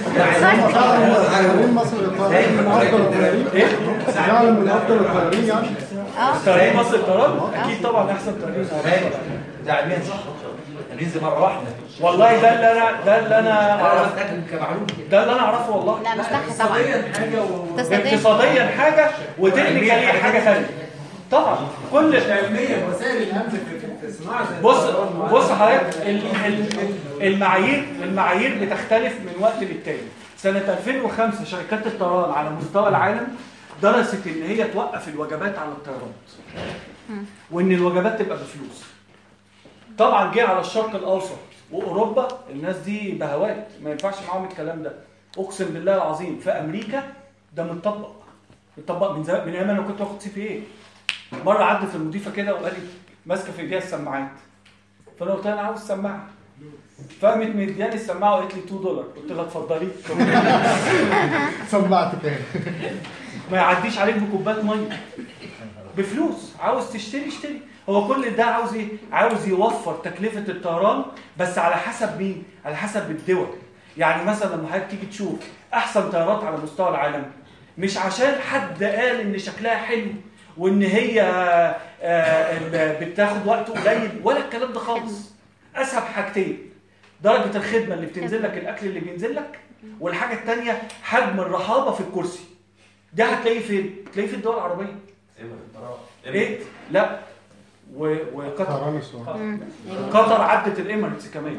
طيارين مصر الطيارين من افضل الطيارين فعلا من افضل الطيارين يعني طيارين مصر الطيران اكيد طبعا احسن طيارين ده علميا صح بينزل مره واحده والله ده اللي انا ده اللي انا اعرفه ده اللي انا اعرفه والله لا مش صح طبعا اقتصاديا اقتصاديا حاجه وتكنيكالي حاجه ثانيه طبعا كل علميا وسائل الهمز في في صناعه زي بص بص حضرتك ال- ال- المعايير المعايير بتختلف من وقت للتاني سنة 2005 شركات الطيران على مستوى العالم درست ان هي توقف الوجبات على الطيارات وان الوجبات تبقى بفلوس طبعا جه على الشرق الاوسط واوروبا الناس دي بهوات ما ينفعش معاهم الكلام ده اقسم بالله العظيم في امريكا ده متطبق متطبق من زمان من ايام انا كنت باخد سي بي اي مره عدت المضيفه كده وقالت ماسكه في ايديها السماعات فانا قلت لها انا عاوز سماعه فقامت مدياني السماعه وقالت لي 2 دولار قلت لها اتفضلي سمعت تاني ما يعديش عليك بكوبايه ميه بفلوس عاوز تشتري اشتري هو كل ده عاوز ايه عاوز يوفر تكلفه الطيران بس على حسب مين على حسب الدول يعني مثلا لما حضرتك تيجي تشوف احسن طيارات على مستوى العالم مش عشان حد قال ان شكلها حلو وان هي آه، ال- بتاخد وقت قليل ولا الكلام ده خالص اسهب حاجتين درجه الخدمه اللي بتنزل لك الاكل اللي بينزل لك والحاجه الثانيه حجم الرحابه في الكرسي ده هتلاقيه فين هتلاقيه في الدول العربيه ايه لا و- وقطر طيران السؤال قطر عدت الاميريتس كمان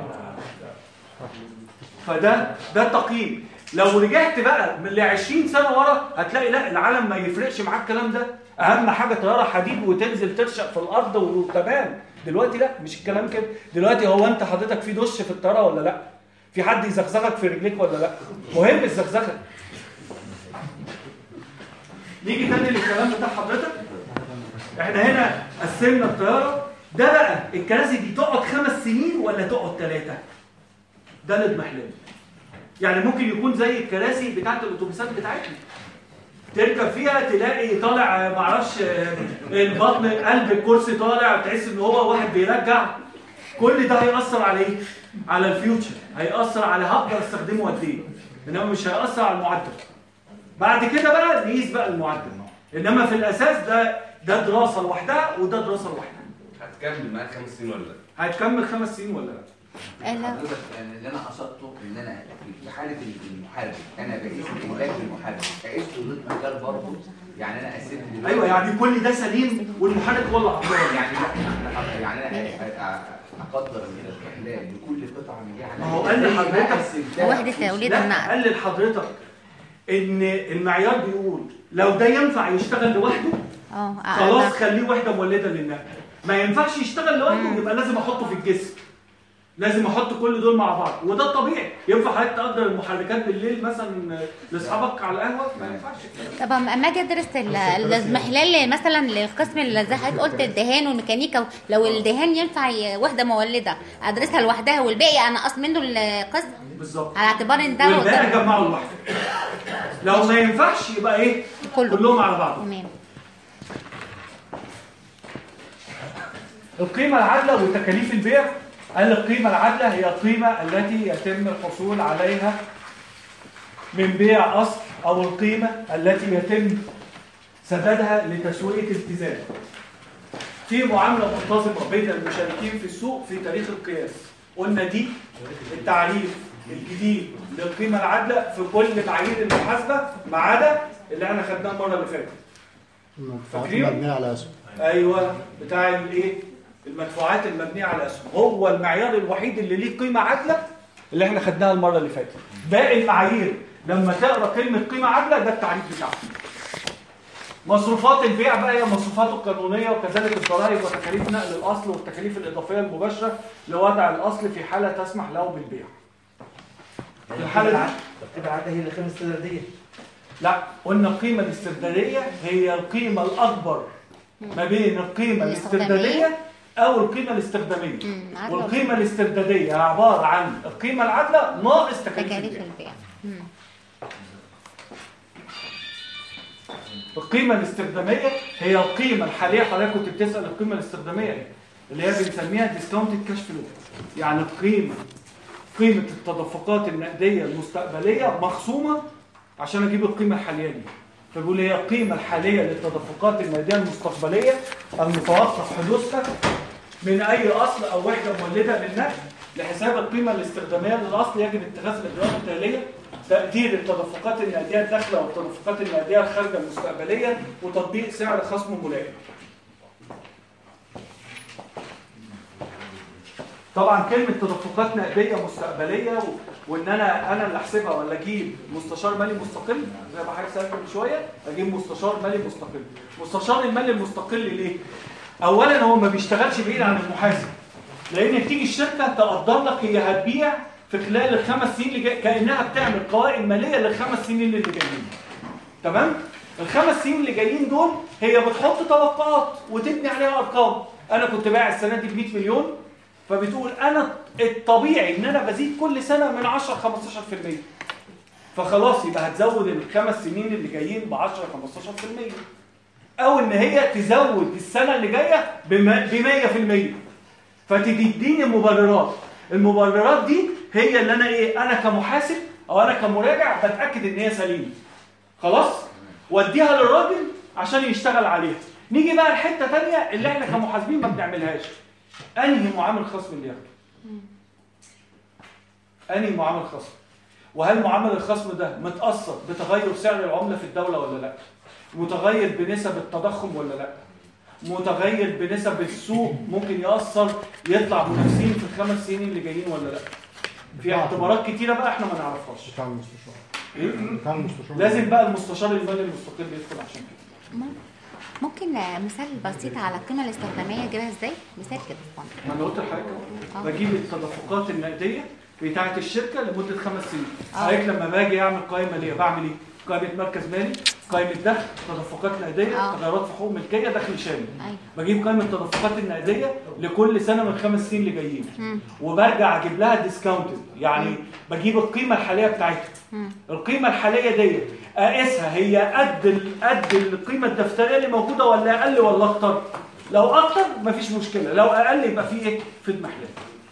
فده ده تقييم لو رجعت بقى من ل 20 سنه ورا هتلاقي لا العالم ما يفرقش معاه الكلام ده اهم حاجه طياره حديد وتنزل ترشق في الارض وتمام دلوقتي لا مش الكلام كده دلوقتي هو انت حضرتك في دش في الطياره ولا لا في حد يزغزغك في رجليك ولا لا مهم الزغزغه نيجي تاني للكلام بتاع حضرتك احنا هنا قسمنا الطياره ده بقى الكراسي دي تقعد خمس سنين ولا تقعد ثلاثه ده الاضمحلال يعني ممكن يكون زي الكراسي بتاعت الاتوبيسات بتاعتنا تركب فيها تلاقي طالع آه، معرفش آه، البطن قلب الكرسي طالع تحس ان هو واحد بيرجع كل ده هيأثر على ايه؟ على الفيوتشر هيأثر على هقدر استخدمه قد ايه انما مش هيأثر على المعدل بعد كده بقى نقيس بقى المعدل انما في الاساس ده ده دراسه لوحدها وده دراسه لوحدها هتكمل معاك خمس سنين ولا لا؟ هتكمل خمس سنين ولا لا؟ لا. حضرتك يعني اللي انا قصدته ان انا في حاله المحارب انا بقيس الاهلاك المحارب اقيس له ضد مجال برضه يعني انا قسمت دلوقتي- ايوه يعني كل ده سليم والمحرك هو اللي عطلان يعني لا يعني انا أ- أ- اقدر من الاحلال لكل قطعه من دي على ما هو قال لحضرتك وحدة توليد لا النقل قال لحضرتك ان المعيار بيقول لو ده ينفع يشتغل لوحده اه خلاص أقل. خليه وحده مولده للنقل ما ينفعش يشتغل لوحده يبقى لازم احطه في الجسم لازم احط كل دول مع بعض وده الطبيعي ينفع حضرتك تقدر المحركات بالليل مثلا لاصحابك على القهوه ما ينفعش الكلام طب اما اجي ادرس ال- الاضمحلال مثلا للقسم اللي زي حضرتك قلت الدهان والميكانيكا لو الدهان ينفع ي- وحده مولده ادرسها لوحدها والباقي انقص منه القسم بالظبط على اعتبار ان ده والباقي وده اجمعه لوحده لو ما ينفعش يبقى ايه كله. كلهم على بعض تمام القيمة العادلة وتكاليف البيع قال القيمة العادلة هي القيمة التي يتم الحصول عليها من بيع أصل أو القيمة التي يتم سدادها لتسوية التزام في معاملة منتظمة بين المشاركين في السوق في تاريخ القياس قلنا دي التعريف الجديد للقيمة العادلة في كل معايير المحاسبة ما عدا اللي احنا خدناه المرة اللي فاتت المدفوعات فاكرين؟ المبنية على أسهم ايوه بتاع الايه المدفوعات المبنيه على اسهم هو المعيار الوحيد اللي ليه قيمه عادله اللي احنا خدناها المره اللي فاتت باقي المعايير لما تقرا كلمه قيمه عادله ده التعريف بتاعها مصروفات البيع بقى هي مصروفاته القانونيه وكذلك الضرائب وتكاليف نقل الاصل والتكاليف الاضافيه المباشره لوضع الاصل في حاله تسمح له بالبيع في الحاله دي تبقى عادة هي الخمس استردادية لا قلنا القيمة الاستردادية هي القيمة الأكبر ما بين القيمة الاستردادية أو القيمة الاستخدامية مم، عادلة والقيمة الاستردادية عبارة عن القيمة العادلة ناقص تكاليف تكاليف البيع البيع مم. القيمة الاستخدامية هي القيمة الحالية حضرتك كنت بتسأل القيمة الاستخدامية ايه؟ اللي هي بنسميها ديسكاونتد كاش فلو يعني القيمة قيمة التدفقات النقدية المستقبلية مخصومة عشان اجيب القيمة الحالية دي فبيقول هي القيمة الحالية للتدفقات النقدية المستقبلية المتوقف حدوثها من أي أصل أو وحدة مولدة للنقد لحساب القيمة الاستخدامية للأصل يجب اتخاذ الإجراءات التالية تقدير التدفقات النقدية الداخلة والتدفقات النقدية الخارجة المستقبلية وتطبيق سعر خصم ملائم طبعا كلمة تدفقات نقدية مستقبلية و... وان انا انا اللي احسبها ولا اجيب مستشار مالي مستقل زي ما حضرتك سالت من شويه اجيب مستشار مالي مستقل مستشار المالي المستقل ليه اولا هو ما بيشتغلش بعيد عن المحاسب لان تيجي الشركه تقدر لك هي هتبيع في خلال الخمس سنين اللي جاي كانها بتعمل قوائم ماليه للخمس سنين اللي جايين تمام الخمس سنين اللي جايين دول هي بتحط توقعات وتبني عليها ارقام انا كنت بايع السنه دي ب 100 مليون فبتقول انا الطبيعي ان انا بزيد كل سنه من 10 15% فخلاص يبقى هتزود الخمس سنين اللي جايين ب 10 15% او ان هي تزود السنه اللي جايه ب 100% فتديني مبررات المبررات دي هي اللي انا ايه انا كمحاسب او انا كمراجع بتاكد ان هي سليمه خلاص واديها للراجل عشان يشتغل عليها نيجي بقى لحته ثانيه اللي احنا كمحاسبين ما بنعملهاش انهي معامل خصم اللي ياخده انهي معامل خصم وهل معامل الخصم ده متاثر بتغير سعر العمله في الدوله ولا لا متغير بنسب التضخم ولا لا متغير بنسب السوق ممكن ياثر يطلع منافسين في الخمس سنين اللي جايين ولا لا في اعتبارات كتيره بقى احنا ما نعرفهاش بتاع المستشار إيه؟ بتاع المستشار لازم بقى المستشار المالي المستقل يدخل عشان كده ممكن مثال بسيط على القيمه الاستخداميه اجيبها ازاي مثال كده اتفضل. ما انا قلت لحضرتك آه. بجيب التدفقات النقديه بتاعه الشركه لمده خمس سنين آه. حضرتك لما باجي اعمل قائمه ليه بعمل ايه قائمه مركز مالي قائمه دخل تدفقات نقديه آه. تغيرات في حقوق ملكيه دخل شامل ايوه بجيب قائمه التدفقات النقديه لكل سنه من الخمس سنين اللي جايين مم. وبرجع اجيب لها ديسكاونتد يعني بجيب القيمه الحاليه بتاعتها مم. القيمه الحاليه ديت اقيسها هي قد ال- قد القيمه الدفتريه اللي موجوده ولا اقل ولا اكتر لو اكتر مفيش مشكله لو اقل يبقى في ايه في المحلات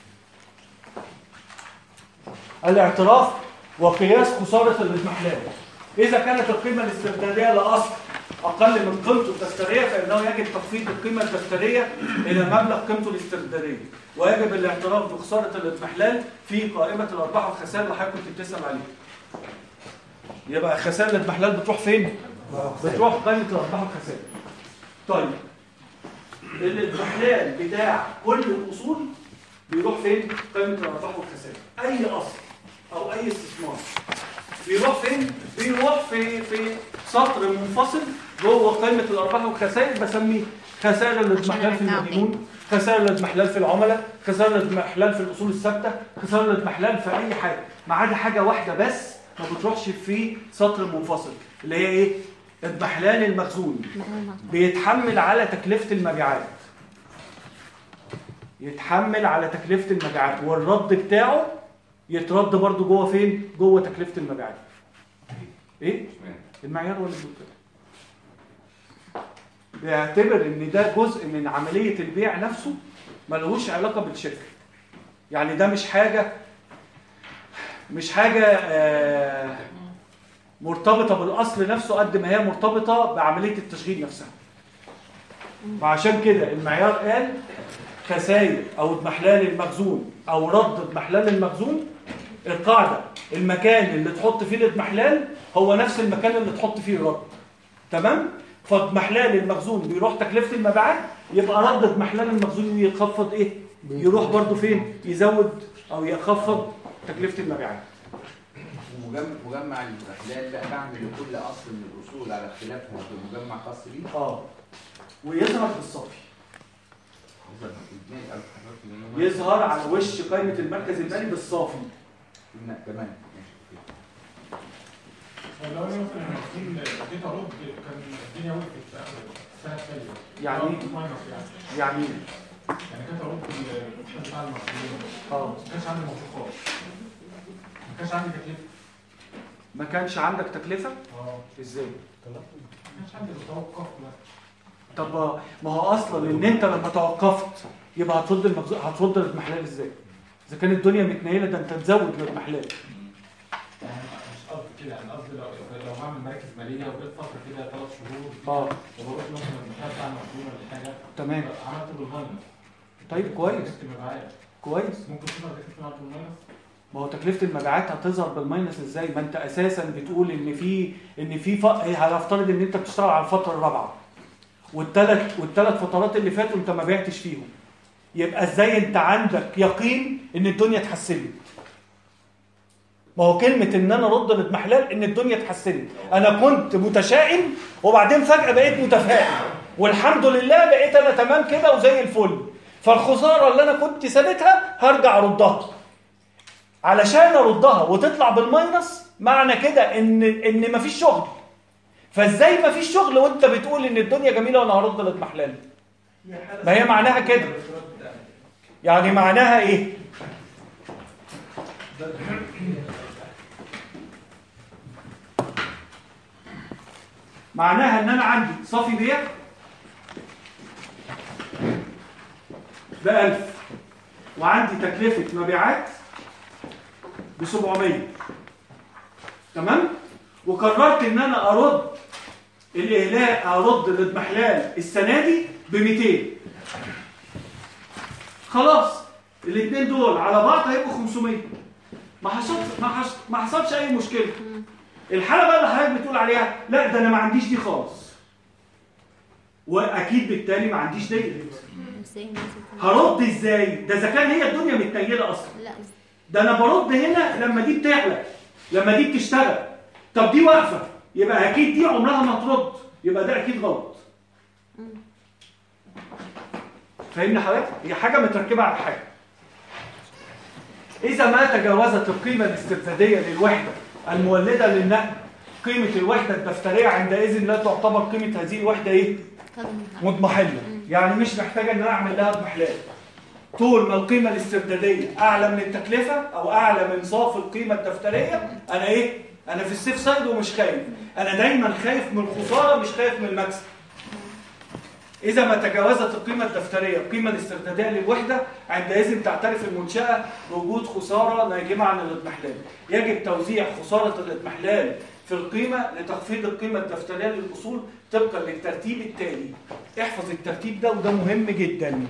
الاعتراف وقياس خساره الاضمحلال اذا كانت القيمه الاسترداديه لاصل اقل من قيمته الدفتريه فانه يجب تخفيض القيمه الدفتريه الى مبلغ قيمته الاسترداديه ويجب الاعتراف بخساره الاضمحلال في قائمه الارباح والخسائر اللي حضرتك كنت بتسال عليها يبقى خسائر الاضمحلال بتروح فين؟ بتروح قائمه الارباح والخسائر طيب الاضمحلال بتاع كل الاصول بيروح فين؟ قائمه الارباح والخسائر اي اصل او اي استثمار بيروح فين؟ بيروح في في سطر منفصل جوه قائمه الارباح والخسائر بسميه خسائر الاضمحلال في نرجعه المدينون خسائر الاضمحلال في العملاء خسائر الاضمحلال في الاصول الثابته خسائر الاضمحلال في اي حاجه ما عدا حاجه واحده بس ما بتروحش في سطر منفصل اللي هي ايه اضمحلال المخزون بيتحمل على تكلفه المبيعات يتحمل على تكلفه المبيعات والرد بتاعه يترد برضو جوه فين جوه تكلفه المبيعات ايه المعيار ولا الدكتور بيعتبر ان ده جزء من عمليه البيع نفسه ملهوش علاقه بالشركه يعني ده مش حاجه مش حاجه آه، مرتبطه بالاصل نفسه قد ما هي مرتبطه بعمليه التشغيل نفسها وعشان كده المعيار قال خسائر او اضمحلال المخزون او رد اضمحلال المخزون القاعده المكان اللي تحط فيه الاضمحلال هو نفس المكان اللي تحط فيه الرد تمام فاضمحلال المخزون بيروح تكلفه المبيعات يبقى رد اضمحلال المخزون يتخفض ايه يروح برضو فين يزود او يخفض تكلفه المبيعات مجمع مجمع الاحلال لا بعمل لكل اصل من الاصول على اختلافها في مجمع خاص بيه اه ويظهر بالصافي يظهر على وش قائمه المركز المالي بالصافي تمام لو انا مثلا المخزون جيت ارد كان الدنيا وقفت في اخر السنه التاليه يعني أو إيه؟ ماينس يعني يعني إيه؟ يعني جيت ارد المخزون بتاع المخزون اه ما كانش عندي موثوقات ما كانش عندي تكلفه ما كانش عندك تكلفه اه ازاي ما كانش عندي توقف طب ما هو اصلا ان انت لما توقفت يبقى هترد المخزون هترد الاضمحلال ازاي اذا كانت الدنيا متنيله ده انت تزود الاضمحلال يعني مش قصدي كده يعني قصدي لو لو هعمل مراكز ماليه وجيت فتره كده ثلاث شهور اه وبروح مثلا المحل بتاع المخزون ولا حاجه تمام. عملت بالماينس طيب كويس كنت مبيعات كويس ممكن تظهر تكلفه عملت بالماينس ما هو تكلفه المبيعات هتظهر بالماينس ازاي ما انت اساسا بتقول ان في ان في ف... هنفترض ان انت بتشتغل على الفتره الرابعه والثلاث والثلاث فترات اللي فاتوا انت ما بعتش فيهم يبقى ازاي انت عندك يقين ان الدنيا اتحسنت ما هو كلمة ان انا ارد الاضمحلال ان الدنيا اتحسنت انا كنت متشائم وبعدين فجأة بقيت متفائل والحمد لله بقيت انا تمام كده وزي الفل فالخسارة اللي انا كنت ثابتها هرجع اردها علشان اردها وتطلع بالماينس معنى كده ان ان مفيش شغل فازاي مفيش شغل وانت بتقول ان الدنيا جميله وانا هرد الاضمحلال ما هي معناها كده يعني معناها ايه معناها ان انا عندي صافي بيع ب 1000 وعندي تكلفه مبيعات ب 700 تمام وقررت ان انا ارد الاهلاك ارد الاضمحلال السنه دي ب 200 خلاص الاثنين دول على بعض هيبقوا 500 ما حصلش ما حصل ما حصلش اي مشكله الحاله بقى اللي حضرتك بتقول عليها لا ده انا ما عنديش دي خالص واكيد بالتالي ما عنديش ديت ازاي هرد ازاي ده اذا كان هي الدنيا متنيله اصلا لا ده انا برد هنا لما دي بتعلى لما دي بتشتغل طب دي واقفه يبقى اكيد دي عمرها ما ترد يبقى ده اكيد غلط فاهمني حضرتك هي حاجه متركبه على حاجه اذا ما تجاوزت القيمه الاستفاديه للوحده المولده للنقل قيمه الوحده الدفتريه عندئذ لا تعتبر قيمه هذه الوحده ايه مضمحله يعني مش محتاجه ان انا اعمل لها اضمحلال طول ما القيمه الاسترداديه اعلى من التكلفه او اعلى من صافي القيمه الدفتريه انا ايه انا في السيف سايد ومش خايف انا دايما خايف من الخساره مش خايف من المكسب إذا ما تجاوزت القيمة الدفترية القيمة الاستردادية للوحدة عندئذ تعترف المنشأة بوجود خسارة ناجمة عن الاضمحلال. يجب توزيع خسارة الاضمحلال في القيمة لتخفيض القيمة الدفترية للأصول طبقا للترتيب التالي. احفظ الترتيب ده وده مهم جدا.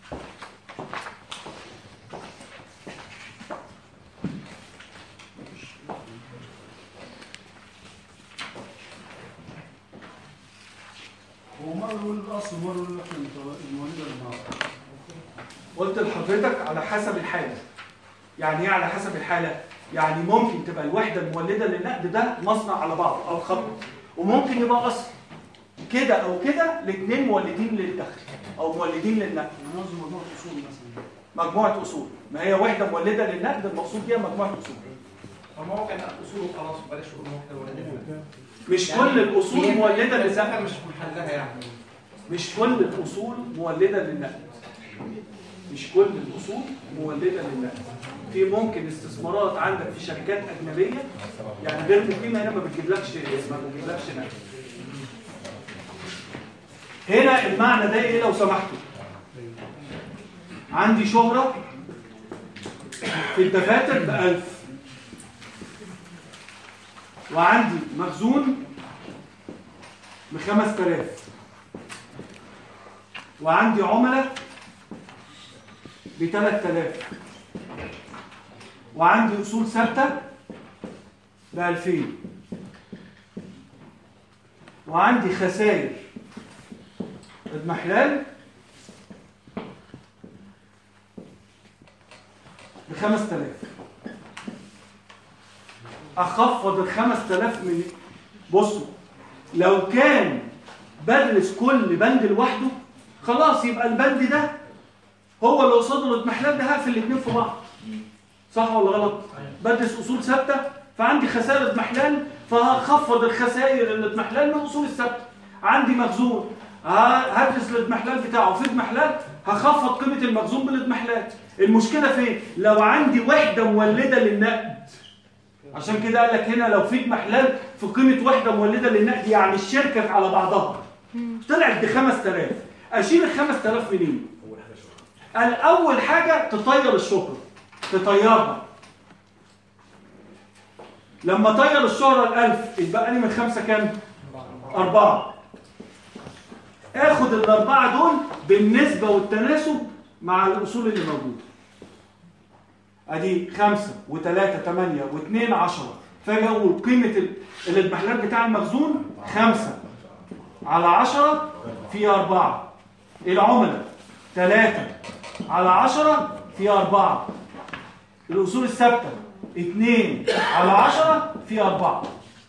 هو مرة يقول الأصل ومرة يقول إحنا المولدة المعروفة قلت لحضرتك على حسب الحالة. يعني ايه على حسب الحالة؟ يعني ممكن تبقى الوحدة المولدة للنقد ده مصنع على بعض أو خط وممكن يبقى أصل. كده او كده الاثنين مولدين للدخل او مولدين للنقد انا قصدي مجموعه اصول مثلا مجموعه اصول ما هي وحده مولده للنقد المقصود بيها مجموعه اصول فما هو كان اصول وخلاص بلاش نقول واحده ولا اتنين. مش يعني كل الاصول هي مولده الفلسفه للنقد مش في محلها يعني مش كل الاصول مولده للنقد مش كل الاصول مولده للنقد في ممكن استثمارات عندك في شركات اجنبيه يعني غير مقيمه هنا ما بتجيبلكش ما بتجيبلكش نقد هنا المعنى ده ايه لو سمحتوا عندي شهرة في الدفاتر بألف وعندي مخزون بخمس تلاف وعندي عملاء بثلاث تلاف وعندي أصول ثابتة بألفين وعندي خسائر اضمحلال بخمس تلاف أخفض الخمس تلاف من بصوا لو كان بدرس كل بند لوحده خلاص يبقى البند ده هو اللي قصاده الاضمحلال ده هقفل الاثنين في بعض صح ولا غلط بدرس اصول ثابته فعندي خسائر اضمحلال فهخفض الخسائر الاضمحلال من الاصول الثابته عندي مخزون ه- هدرس الاضمحلال بتاعه في اضمحلال هخفض قيمه المخزون بالاضمحلال المشكله فين لو عندي وحده مولده للنقد عشان كده قال لك هنا لو في اضمحلال في قيمه وحده مولده للنقد يعني الشركه على بعضها طلعت ب 5000 اشيل ال 5000 منين قال اول حاجه تطير الشهره تطيرها لما طير الشهره الألف يتبقى لي من خمسه كام أربعة اخد الأربعة دول بالنسبة والتناسب مع الأصول اللي موجودة ادي خمسة وثلاثة تمانية واثنين عشرة فاجي اقول قيمة ال- الاضمحلال بتاع المخزون خمسة على عشرة في أربعة العملاء ثلاثة على عشرة في أربعة الأصول الثابتة اتنين على عشرة في أربعة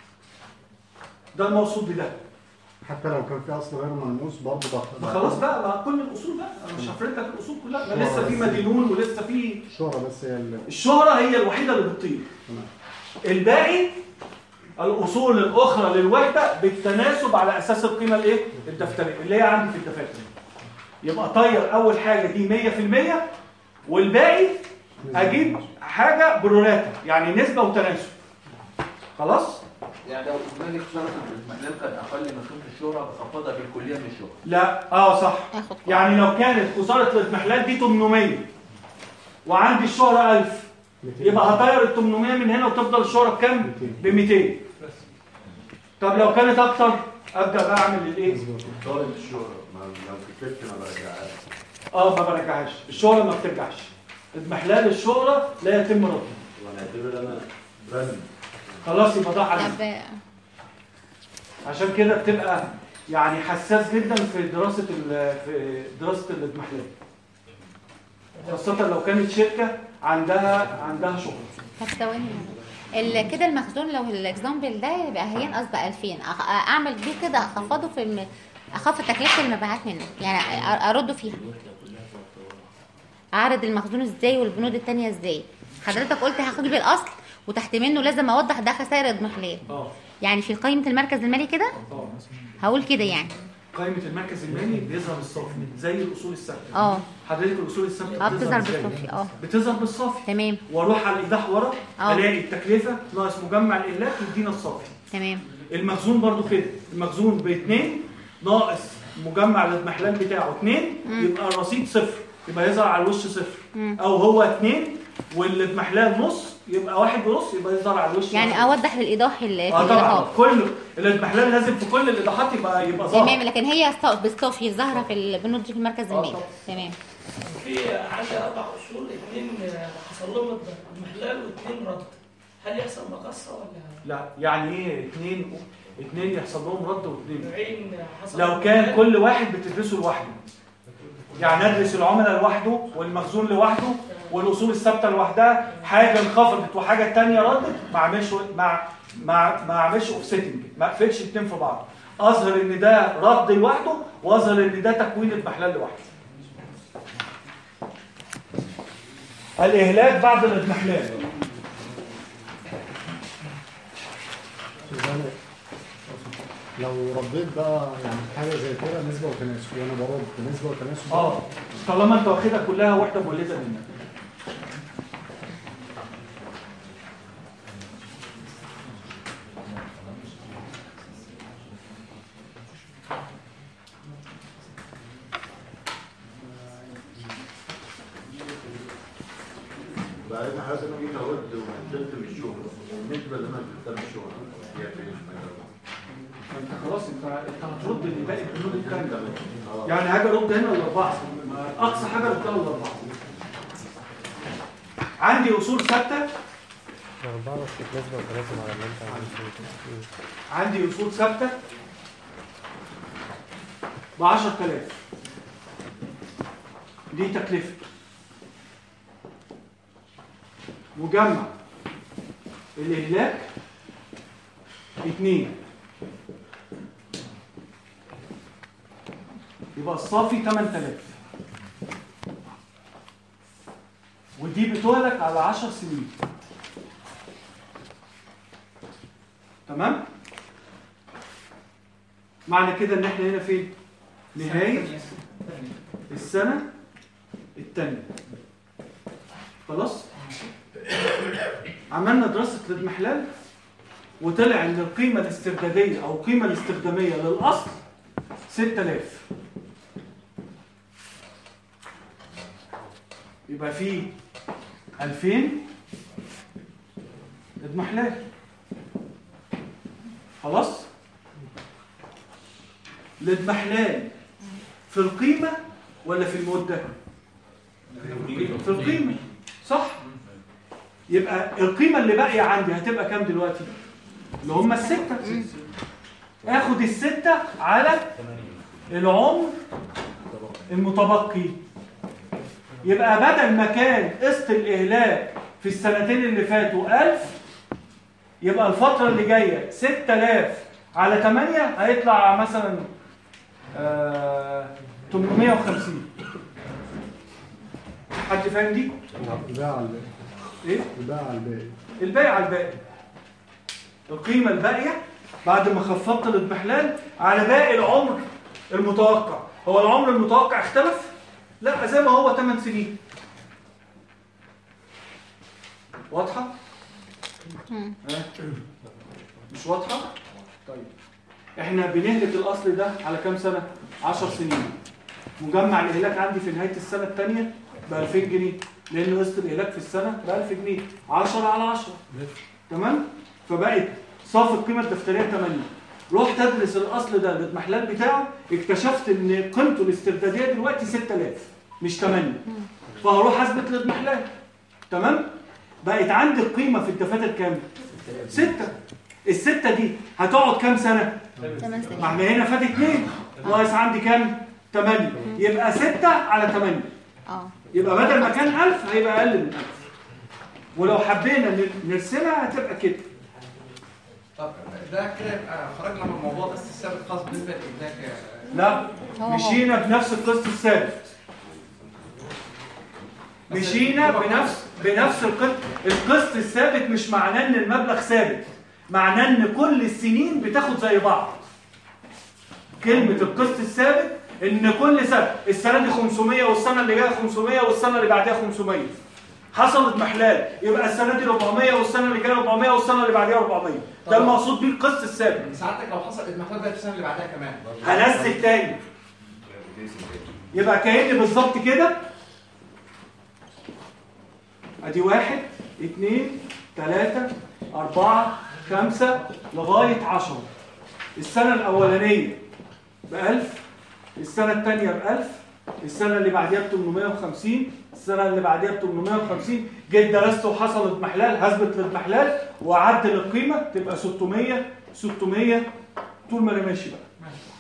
ده المقصود بده حتى لو كان في اصل غير ملموس برضه ده ما خلاص بقى ما كل الأصول بقى أنا مش هفرد لك الأصول كلها ما لسه في مدينون ولسه في الشهرة بس هي اللي الشهرة هي الوحيدة اللي بتطير الباقي الأصول الأخرى للوحدة بالتناسب على أساس القيمة الإيه؟ الدفترية اللي هي عندي في الدفاتر يبقى طير أول حاجة دي 100% والباقي أجيب حاجة بروراتا يعني نسبة وتناسب خلاص؟ يعني لو اجمالي خساره الاضمحلال كان اقل من قيمه الشهره بخفضها بالكليه من الشهره لا اه صح اخد يعني لو كانت خسارة الاضمحلال دي 800 وعندي الشهرة 1000 يبقى هطير ال 800 من هنا وتفضل الشهرة بكام؟ ب 200 طب لو كانت أكتر أبدأ بقى أعمل الإيه؟ طالب الشهرة ما لو كتبت ما برجعهاش اه ما برجعهاش الشهرة ما بترجعش اضمحلال الشهرة لا يتم رده وانا اعتبر انا براند خلاص يبقى ده على طب عشان كده بتبقى يعني حساس جدا في دراسة ال- في دراسة الاضمحلال خاصة لو كانت شركة عندها عندها شغل طب ثواني ال- كده المخزون لو الاكزامبل ده يبقى هينقص ب 2000 أخ- اعمل بيه كده اخفضه في الم... اخفض تكلفه المبيعات منه يعني أ- ارده فيها اعرض المخزون ازاي والبنود التانية ازاي حضرتك قلت هاخد بالاصل وتحت منه لازم اوضح ده خسائر اضمحلال اه يعني في قائمه المركز المالي كده اه هقول كده يعني قائمة المركز المالي بيظهر الصافي زي الأصول الثابتة اه حضرتك الأصول الثابتة اه بتظهر إزاي؟ بالصافي اه بتظهر بالصافي تمام واروح على الإيداع ورا اه. الاقي التكلفة ناقص مجمع الإهلاك يدينا الصافي تمام المخزون برضو كده المخزون باثنين ناقص مجمع الاضمحلال بتاعه اثنين مم. يبقى الرصيد صفر يبقى يظهر على الوش صفر مم. او هو اثنين والاضمحلال نص يبقى واحد ونص يبقى يظهر على الوش يعني واحد. اوضح بالايضاح ال- في اه طبعا الايضاحات كل الاضمحلال لازم في كل الايضاحات يبقى يبقى ظاهر تمام لكن هي صا- بالصافي ظاهره في البنود دي في المركز المالي تمام في عندي اربع اصول اثنين حصل لهم اضمحلال واثنين رد هل يحصل مقصه ولا لا يعني ايه اثنين اثنين يحصل لهم رد واثنين نوعين حصل لو كان كل واحد بتدرسه لوحده يعني ادرس العملاء لوحده والمخزون لوحده والاصول الثابته لوحدها حاجه انخفضت وحاجه تانية ردت ما اعملش ما ما ما اعملش اوفسيتنج ما اقفلش الاثنين في بعض اظهر ان ده رد لوحده واظهر ان ده تكوين اضمحلال لوحده الاهلاك بعد الاضمحلال يعني لو رديت بقى يعني حاجه زي كده نسبه وتناسب وانا برد نسبه وتناسب اه طالما انت واخدها كلها وحده مولده منك بعدين حاسس ان انا جيت ارد ونزلت من الشغل النسبه اللي انا جبتها من الشغل هي فين انت خلاص انت انت هترد اللي باقي البنود الكامله يعني حاجه رد هنا الاربعه ما اقصى حاجه ردها الاربعه عندي اصول ثابته أربعة بس نسبة وتناسب على اللي أنت عايزه عندي اصول ثابته ب 10000 دي تكلفه مجمع الاهلاك اتنين يبقى الصافي 8000 ودي بتهلك على 10 سنين تمام معنى كده ان احنا هنا فين نهايه السنه الثانيه خلاص عملنا دراسه الاضمحلال وطلع ان القيمه الاسترداديه او القيمه الاستخداميه للاصل 6000 يبقى في 2000 اضمحلال خلاص الاضمحلال في القيمة ولا في المدة في القيمة صح يبقى القيمة اللي باقية عندي هتبقى كام دلوقتي اللي هم الستة اخد الستة على العمر المتبقي يبقى بدل ما كان قسط الإهلاك في السنتين اللي فاتوا 1000 يبقى الفترة اللي جاية 6000 على 8 هيطلع مثلا آه 850 حد فاهم دي؟ الباقي على الباقي ايه؟ الباقي على الباقي الباقي على الباقي القيمة الباقية بعد ما خفضت الاضمحلال على باقي العمر المتوقع هو العمر المتوقع اختلف؟ لا زي ما هو 8 سنين واضحة؟ ها؟ مش واضحة؟ طيب احنا بنهلك الاصل ده على كام سنة؟ 10 سنين مجمع الاهلاك عندي في نهاية السنة الثانية ب 2000 جنيه لان قسط الاهلاك في السنة ب 1000 جنيه 10 على 10 تمام؟ فبقت صافي القيمة الدفترية 8 رحت ادرس الاصل ده الاضمحلال بتاعه اكتشفت ان قيمته الاستردادية دلوقتي 6000 مش 8 فهروح اثبت الاضمحلال تمام؟ بقت عندي القيمة في الدفاتر كام؟ ستة الستة دي هتقعد كام سنة؟ ثمان سنين ما احنا هنا فات اتنين ناقص عندي كام؟ 8 يبقى 6 على 8 اه يبقى بدل ما كان 1000 هيبقى اقل من 1000 ولو حبينا ن- نرسمها هتبقى كده طب ده كده يبقى خرجنا من الموضوع بس الثابت خاص بالنسبه للاهلاك لا هو مشينا بنفس القسط الثابت مشينا بنفس بنفس القسط القسط الثابت مش معناه ان المبلغ ثابت معناه ان كل السنين بتاخد زي بعض كلمة القسط الثابت ان كل سنة السنة دي 500 والسنة اللي جاية 500 والسنة اللي بعدها 500 حصلت محلال يبقى السنة دي 400 والسنة اللي جاية 400 والسنة اللي بعدها 400 ده المقصود بيه القسط الثابت ساعتك لو حصل المحتوى ده في السنه اللي بعدها كمان هنزل تاني يبقى كأن بالظبط كده ادي واحد اتنين تلاتة اربعة خمسة لغاية عشرة السنة الاولانية بألف السنة التانية بألف السنة اللي بعديها ب 850 السنة اللي بعديها ب 850 جيت درست وحصل اضمحلال هثبت الاضمحلال واعدل القيمة تبقى 600 600 طول ما انا ماشي بقى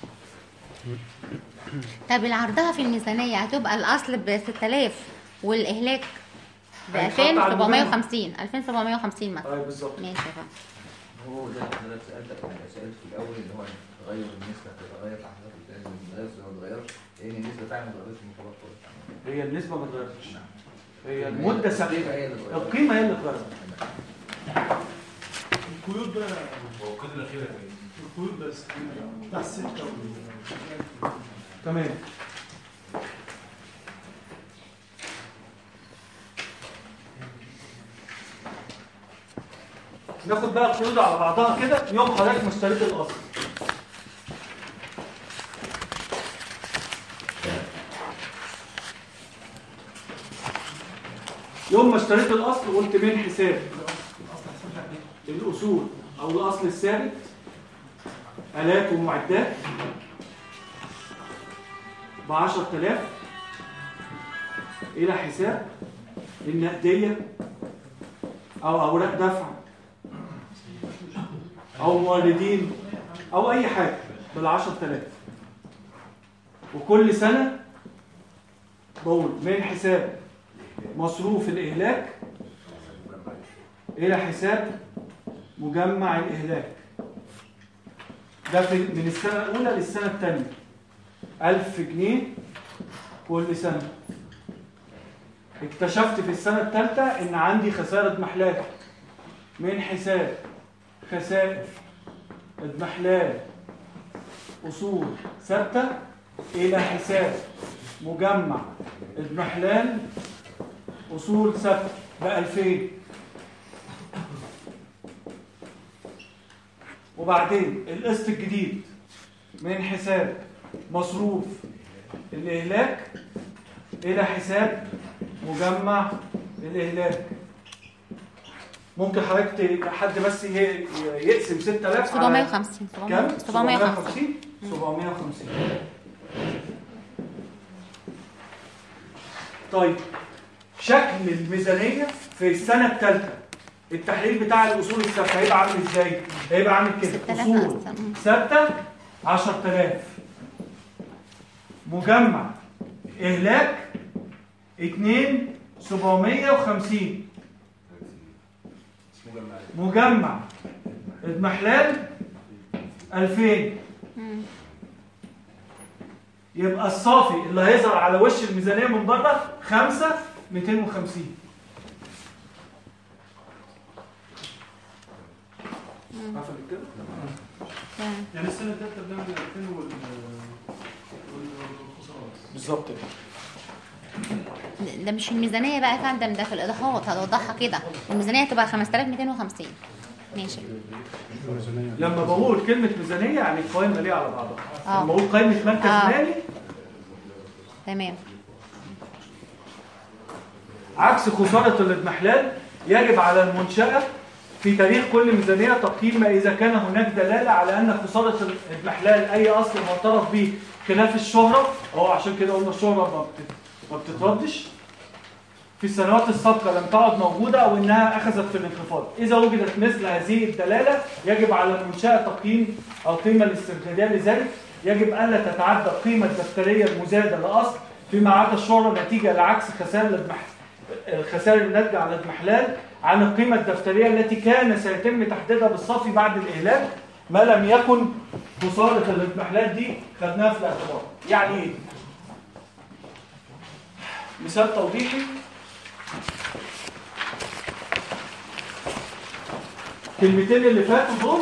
طب العرضها في الميزانية هتبقى الأصل ب 6000 والإهلاك ب هيتحط على 2750 2750 مثلا طيب بالظبط ماشي يا فندم هو ده اللي انا سالتك انا سالت في الاول اللي هو تغير النسبه تتغير الاحداث لازم تتغير ما تتغيرش لان النسبه فعلا ما اتغيرتش من خلاص خالص هي النسبه ما اتغيرتش نعم. هي المده ثابته القيمة هي اللي اتغيرت. القيمه هي اللي اتغيرت القيود بقى هو القيد الاخيره ايه؟ القيود بس بتاع الستة وال- تمام ناخد بقى القيود على بعضها كده يوم حضرتك ما اشتريت الاصل يوم ما اشتريت الاصل قلت من حساب الاصول او الاصل الثابت الات ومعدات ب 10000 إلى حساب النقدية أو أوراق دفع أو موردين أو أي حاجة بال 10000 وكل سنة بقول من حساب مصروف الإهلاك إلى حساب مجمع الإهلاك ده في من السنة الأولى للسنة الثانية ألف جنيه كل سنة اكتشفت في السنة الثالثة إن عندي خسارة محلات من حساب خسائر اضمحلال أصول ثابتة إلى حساب مجمع اضمحلال أصول ثابتة بألفين وبعدين القسط الجديد من حساب مصروف الإهلاك إلى حساب مجمع الإهلاك ممكن حضرتك ت- حد بس ي- يقسم 6000 على 750 كم؟ 750 750 طيب شكل الميزانية في السنة الثالثة التحليل بتاع الأصول الثابتة هيبقى عامل ازاي؟ هيبقى عامل كده 6000 أصول أصلاً. ثابتة 10000 مجمع إهلاك 2 750 مجمع اضمحلال 2000 مم. يبقى الصافي اللي هيظهر على وش الميزانية من بره 5 250 عارفة كده؟ تمام. يعني السنة الثالثة بنعمل 2000 وال والخسارة بالظبط كده ده مش الميزانية بقى يا فندم ده في الإضافات هتوضحها كده الميزانية هتبقى 5250 ماشي لما بقول كلمة ميزانية يعني القوائم مالية على بعضها آه. لما بقول قائمة مركز آه. مالي تمام عكس خسارة الاضمحلال يجب على المنشأة في تاريخ كل ميزانية تقييم ما إذا كان هناك دلالة على أن خسارة الاضمحلال أي أصل معترف به خلاف الشهرة أو عشان كده قلنا الشهرة ما بت- ما بتتردش في السنوات السابقة لم تعد موجودة أو أنها أخذت في الانخفاض إذا وجدت مثل هذه الدلالة يجب على المنشأة تقييم القيمة الاستردادية لذلك يجب ألا تتعدى القيمة الدفترية المزادة لأصل فيما عدا الشهرة نتيجة لعكس خسائر الاضمحلال الخسائر الناتجة على الاضمحلال عن القيمة الدفترية التي كان سيتم تحديدها بالصافي بعد الإهلاك ما لم يكن خسارة الاضمحلال دي خدناها في الاعتبار يعني ايه؟ مثال توضيحي الكلمتين اللي فاتوا دول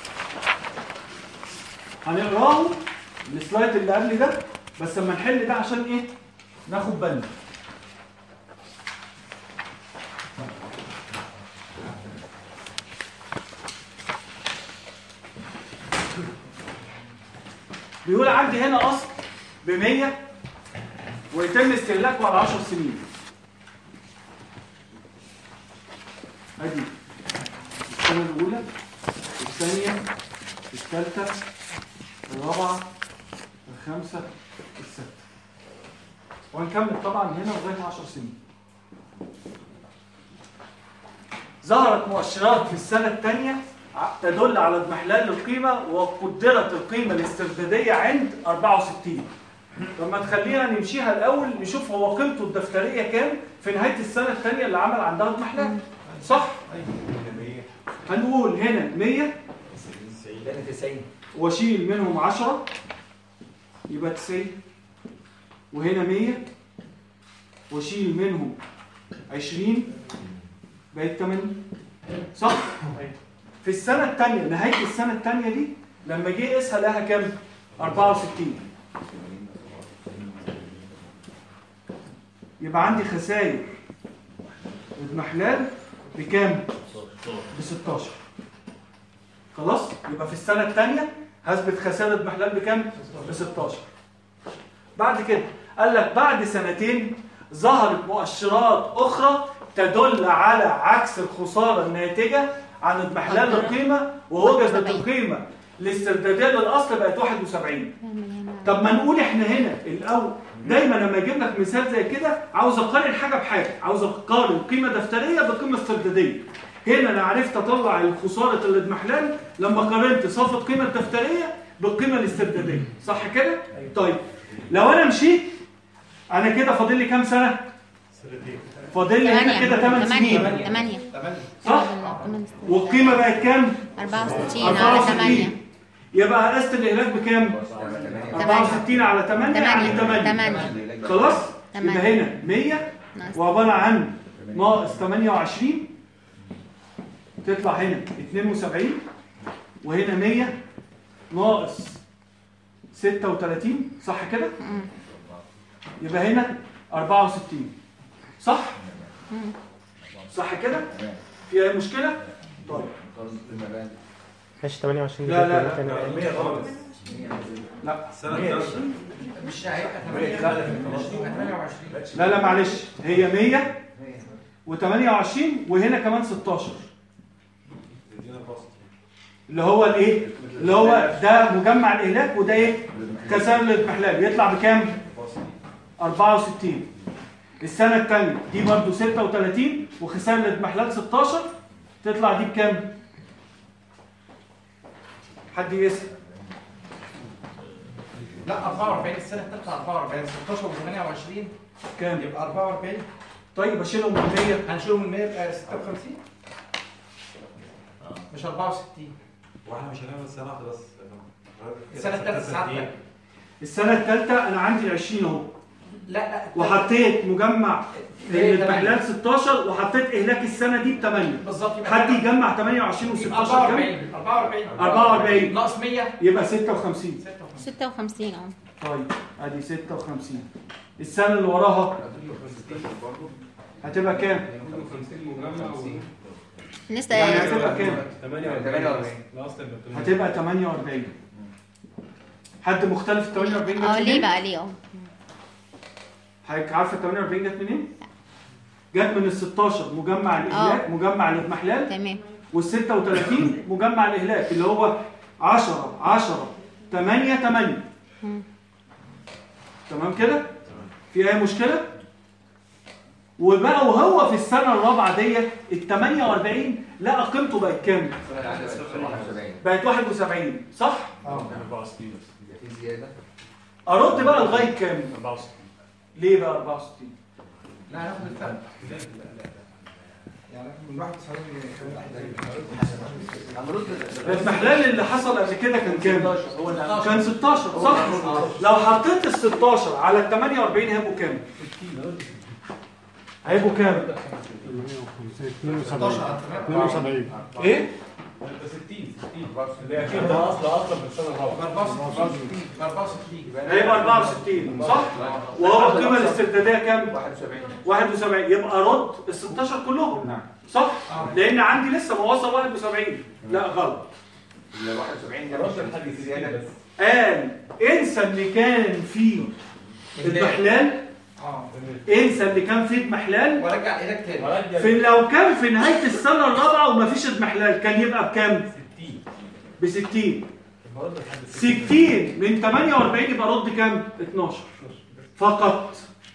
هنقراهم السلايد اللي قبل ده بس لما نحل ده عشان ايه ناخد بالنا بيقول عندي هنا اصل ب 100 ويتم استهلاكه على 10 سنين ادي السنه الاولى الثانيه الثالثه الرابعه الخامسه السادسه وهنكمل طبعا هنا لغايه 10 سنين ظهرت مؤشرات في السنه الثانيه تدل على اضمحلال القيمه وقدرت القيمه الاسترداديه عند 64 طب ما تخلينا نمشيها الاول نشوف هو قيمته الدفتريه كام في نهايه السنه الثانيه اللي عمل عندها اضمحلال صح هنقول هنا 100 90 واشيل منهم 10 يبقى 90 وهنا 100 واشيل منهم 20 بقت 80 صح؟ في السنة الثانية نهاية السنة الثانية دي لما جه يقيسها لقاها كام؟ 64 يبقى عندي خسائر اضمحلال بكام؟ ب 16 خلاص؟ يبقى في السنة الثانية هثبت خسائر اضمحلال بكام؟ ب 16 بعد كده قال لك بعد سنتين ظهرت مؤشرات أخرى تدل على عكس الخسارة الناتجة عن اضمحلال القيمة ووجدت القيمة الاستردادية للأصل بقت 71 طب ما نقول احنا هنا الأول دايما لما اجيب لك مثال زي كده عاوز اقارن حاجه بحاجه عاوز اقارن قيمه دفتريه بقيمه استرداديه هنا انا عرفت اطلع خساره الاضمحلال لما قارنت صافه قيمه الدفتريه بالقيمه الاسترداديه صح كده طيب لو انا مشيت انا كده فاضل لي كام سنه فاضل لي هنا كده 8 سنين 8 صح والقيمه بقت كام 64 على 8 يبقى قست الاهلاك بكام 64 على 8 يعني 8 خلاص يبقى هنا 100 وعباره عن ناقص 28 تطلع هنا 72 وهنا 100 ناقص 36 صح كده يبقى هنا 64 صح صح كده في اي مشكله طيب ماشي 28 لا لا دي لا كان- 100 غلط لا السنة الثالثة. مش هيبقى 28 لا لا معلش هي 100 و28 وهنا كمان 16 اللي هو الايه اللي هو ده مجمع الاهلاك وده ايه كسر الاضمحلال يطلع بكام 64 السنه الثانيه دي برضو 36 وخسائر الاضمحلال 16 تطلع دي بكام حد يسال لا 44 السنة الثالثة 44 16 و 28 كام يبقى 44 طيب اشيلهم من 100 هنشيلهم من 100 يبقى 56 مش 64 واحنا مش هنعمل سنه واحده بس السنة الثالثة ساعتها السنة الثالثة أنا عندي 20 أهو لا لا وحطيت مجمع إيه، الاضمحلال 16 وحطيت إهلاك السنة دي ب 8 بالظبط يبقى حد يجمع 28 و16 كام؟ 44 44 44 ناقص 100 يبقى 56 56 اه طيب ادي 56 السنة اللي وراها هتبقى كام؟ لسه يعني هتبقى كام؟ 48 هتبقى 48 حد مختلف ال 48 جت اه ليه منين؟ بقى ليه اه حضرتك عارفه ال 48 جت منين؟ جت من ال 16 مجمع الاهلاك مجمع الاضمحلال تمام وال 36 مجمع الاهلاك اللي هو 10 10 8 8 مم. تمام كده؟ في اي مشكله؟ وبقى وهو في السنه الرابعه ديت ال 48 لقى قيمته بقت كام؟ بقت 71 صح؟ اه 64 في زياده ارد بقى لغايه كام؟ 64 ليه بقى 64 لا هناخد الفرق يعني من 91 الاضمحلال اللي حصل قبل كده كان كام؟ كان 16 صح؟ لو حطيت ال 16 على ال 48 هيبقوا كام؟ هيبقوا كام؟ 72 72 ايه؟ 60 60 اللي هي كده ده اصل اصلا من السنه الرابعه 64 64 هيبقى 64 صح؟ وهو القيمه الاسترداديه كام؟ 71 71 يبقى رد ال 16 كلهم صح؟ لان عندي لسه ما وصل 71 لا غلط ال 71 ده مش حد زياده بس قال انسى اللي كان فيه اضمحلال اه انسى اللي كان فيه اضمحلال ورجع ايدك تاني في لو كان في نهايه السنه الرابعه ومفيش اضمحلال كان يبقى بكام؟ 60 ب 60 60 من 48 يبقى رد كام؟ 12 فقط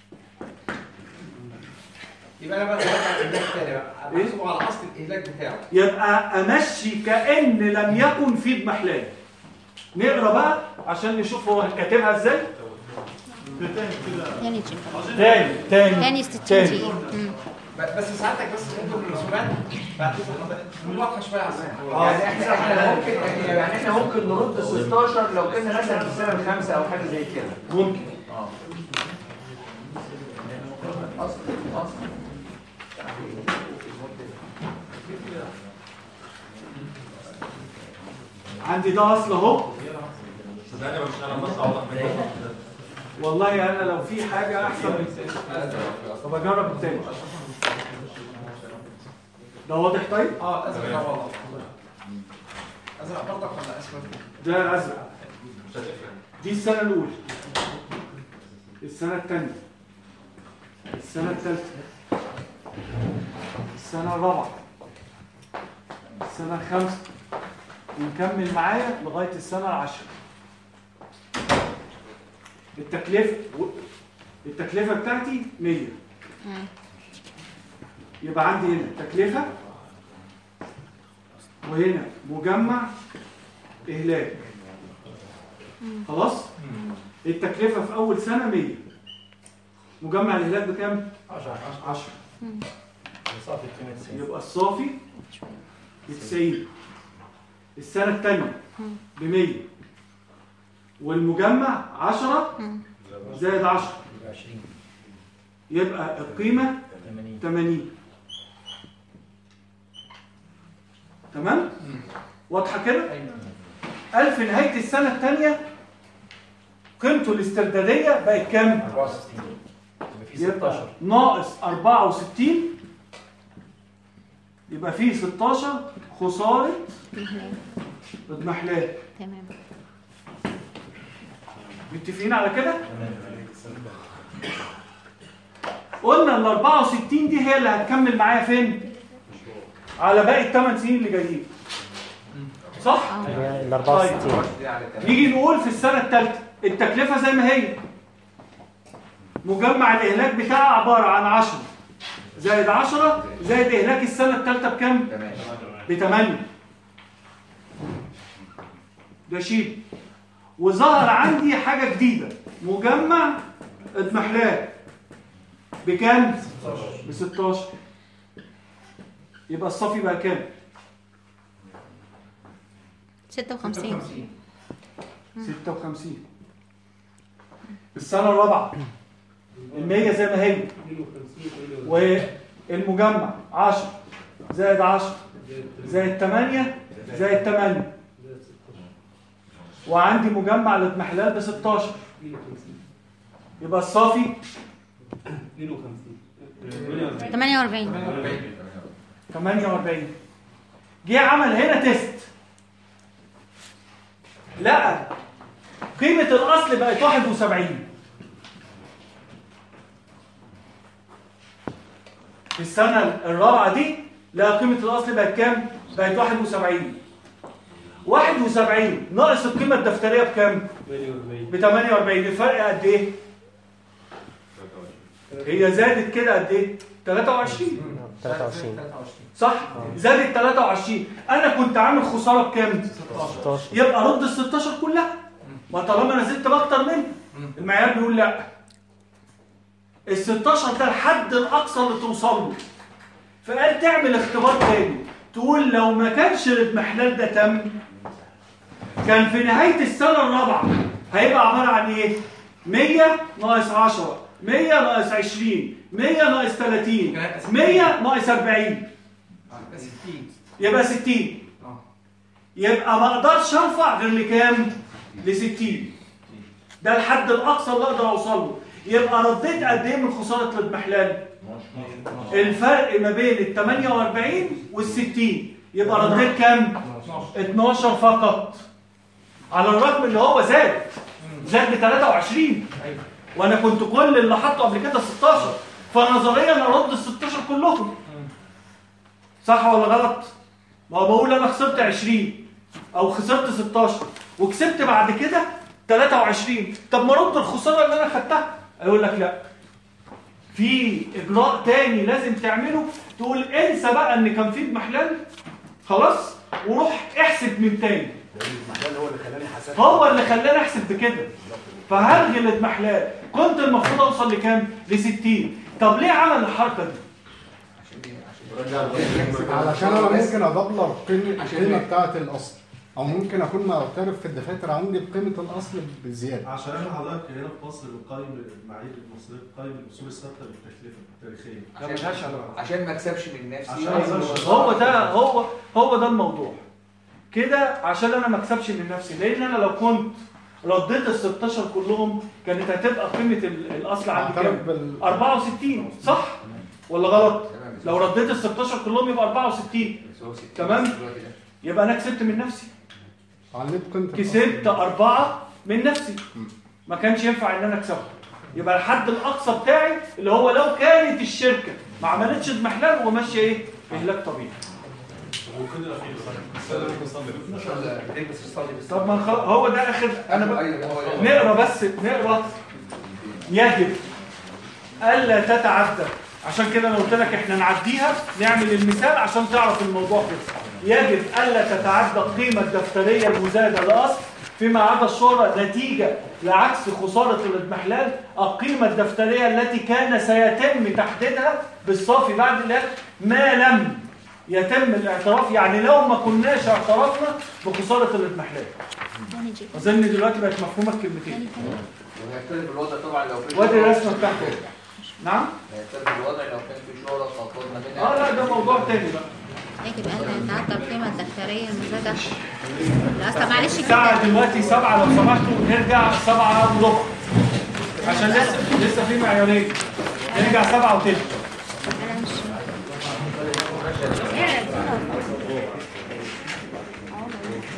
يبقى انا بقى برجع ايدك تاني بقى إيه؟ بحسبه على اصل الاهلاك بتاعه يبقى امشي كان لم يكن في اضمحلال نقرا بقى عشان نشوف هو كاتبها ازاي يعني تشوف تاني تاني تاني 60 تاني. دقيقة مم. ب- بس ساعتك بس ممكن الرسومات بعد إذن حضرتك تكون واضحه شويه على السنة. يعني احنا احنا ممكن يعني احنا ممكن نرد 16 لو كنا مثلا في السنه الخامسه او حاجه زي كده ممكن اه اصل اصل عندي ده اصل اهو صدقني مش انا بس اوضح منك والله انا لو في حاجه احسن من التاني طب اجرب التاني ده واضح طيب؟ اه ازرق ده والله ازرق برضك ولا اسود؟ ده ازرق دي السنه الاولى السنه الثانيه السنه الثالثه السنه الرابعه السنه الخامسه ونكمل معايا لغايه السنه العاشره التكلفه التكلفه بتاعتي 100 يبقى عندي هنا تكلفه وهنا مجمع إهلاك خلاص التكلفة في أول سنة 100 مجمع الإهلاك بكام؟ 10 10 صافي 92 يبقى الصافي ب 90 السنة الثانية ب 100 والمجمع 10 زائد 10 20 يبقى القيمة 80 80 تمام؟ واضحة كده؟ قال في نهاية السنة الثانية قيمته الاستردادية بقت كام؟ 64 يبقى في يبقى 16 ناقص 64 يبقى فيه 16 خسارة اضمحلال تمام متفقين على كده؟ قلنا ال 64 دي هي اللي هتكمل معايا فين؟ على باقي الثمان سنين اللي جايين صح؟ ال 64 نيجي نقول في السنة الثالثة التكلفة زي ما هي مجمع الإهلاك بتاعها عبارة عن 10 زائد 10 زائد إهلاك السنة الثالثة بكام؟ ب 8 ده شيء وظهر عندي حاجة جديدة مجمع اضمحلال بكام؟ ب 16 يبقى الصافي بقى كام؟ 56 56 السنة الرابعة المية زي ما هي والمجمع 10 زائد 10 زائد 8 زائد 8 وعندي مجمع الاضمحلال ب 16 يبقى الصافي 48 48 جه عمل هنا تيست لقى قيمة الأصل بقت 71 في السنة الرابعة دي لقى قيمة الأصل بقت كام؟ بقت 71 71 ناقص القيمة الدفترية بكام؟ ب 48 الفرق قد إيه؟ هي زادت كده قد إيه؟ 23 23 صح؟ زادت 23 انا كنت عامل خساره بكام؟ 16 يبقى رد ال 16 كلها ما طالما انا زدت باكتر منها المعيار بيقول لا ال 16 ده الحد الاقصى اللي توصل له فقال تعمل اختبار تاني تقول لو ما كانش الاضمحلال ده تم كان في نهايه السنه الرابعه هيبقى عباره عن ايه 100 ناقص 10 100 ناقص 20 100 ناقص 30 100 ناقص 40 60 يبقى 60 يبقى ما اقدرش ارفع غير لكام ل 60 ده الحد الاقصى اللي اقدر اوصل له يبقى رديت قد ايه من خساره الاضمحلال الفرق ما بين ال 48 وال 60 يبقى رديت كام 12 فقط على الرغم ان هو زاد زاد ب 23 وانا كنت كل اللي حاطه قبل كده 16 فنظريا ارد ال 16 كلهم صح ولا غلط ما هو بقول انا خسرت 20 او خسرت 16 وكسبت بعد كده 23 طب ما ارد الخساره اللي انا خدتها يقول لك لا في اجراء تاني لازم تعمله تقول انسى بقى ان كان في اضمحلال خلاص وروح احسب من تاني المحلال هو اللي خلاني حساب هو اللي خلاني احسب بكده فهلغي الاضمحلال كنت المفروض اوصل لكام ل 60 طب ليه عمل الحركه دي علشان انا ممكن ادبلر قيمه القيمه بتاعه الاصل او ممكن اكون معترف في الدفاتر عندي بقيمه الاصل بزياده عشان احنا حضرتك هنا في مصر بنقيم المعايير المصريه بتقيم الاصول الثابته بالتكلفه التاريخيه ده ملهاش علاقة. عشان ما اكسبش من نفسي عشان ما أكسبش. هو ده هو هو ده الموضوع كده عشان انا ما اكسبش من نفسي لان انا لو كنت رديت ال 16 كلهم كانت هتبقى قيمه ال- الاصل عندي أعترف كام؟ بال- 64 صح ولا غلط؟ لو رديت ال 16 كلهم يبقى 64 تمام؟ يبقى انا كسبت من نفسي عليت قيمه كسبت أربعة من نفسي ما كانش ينفع إن أنا أكسبها يبقى الحد الأقصى بتاعي اللي هو لو كانت الشركة ما عملتش اضمحلال وماشية إيه؟ إهلاك طبيعي ممكن يبقى فيه طب ما نخ... هو ده آخر أنا ب... نقرا بس نقرا يجب ألا تتعدى عشان كده انا قلت لك احنا نعديها نعمل المثال عشان تعرف الموضوع كده يجب الا تتعدى القيمه الدفتريه المزايده لاصل فيما عدا الشهرة نتيجة لعكس خسارة الاضمحلال القيمة الدفترية التي كان سيتم تحديدها بالصافي بعد الإهلاك ما لم يتم الاعتراف يعني لو ما كناش اعترفنا بخسارة الاضمحلال أظن دلوقتي بقت مفهومة الكلمتين وهيختلف الوضع طبعا لو في وادي شهرة. الرسمة بتاعته نعم هيختلف الوضع لو كان في شهرة خططنا منها اه لا ده موضوع تاني بقى يجب أن يتعدى القيمة الدفترية المزادة لا أصلا معلش الساعة كده دلوقتي سبعة لو سمحتوا نرجع سبعة وربع عشان لسه لسه في معيارين نرجع سبعة وتلت أنا مش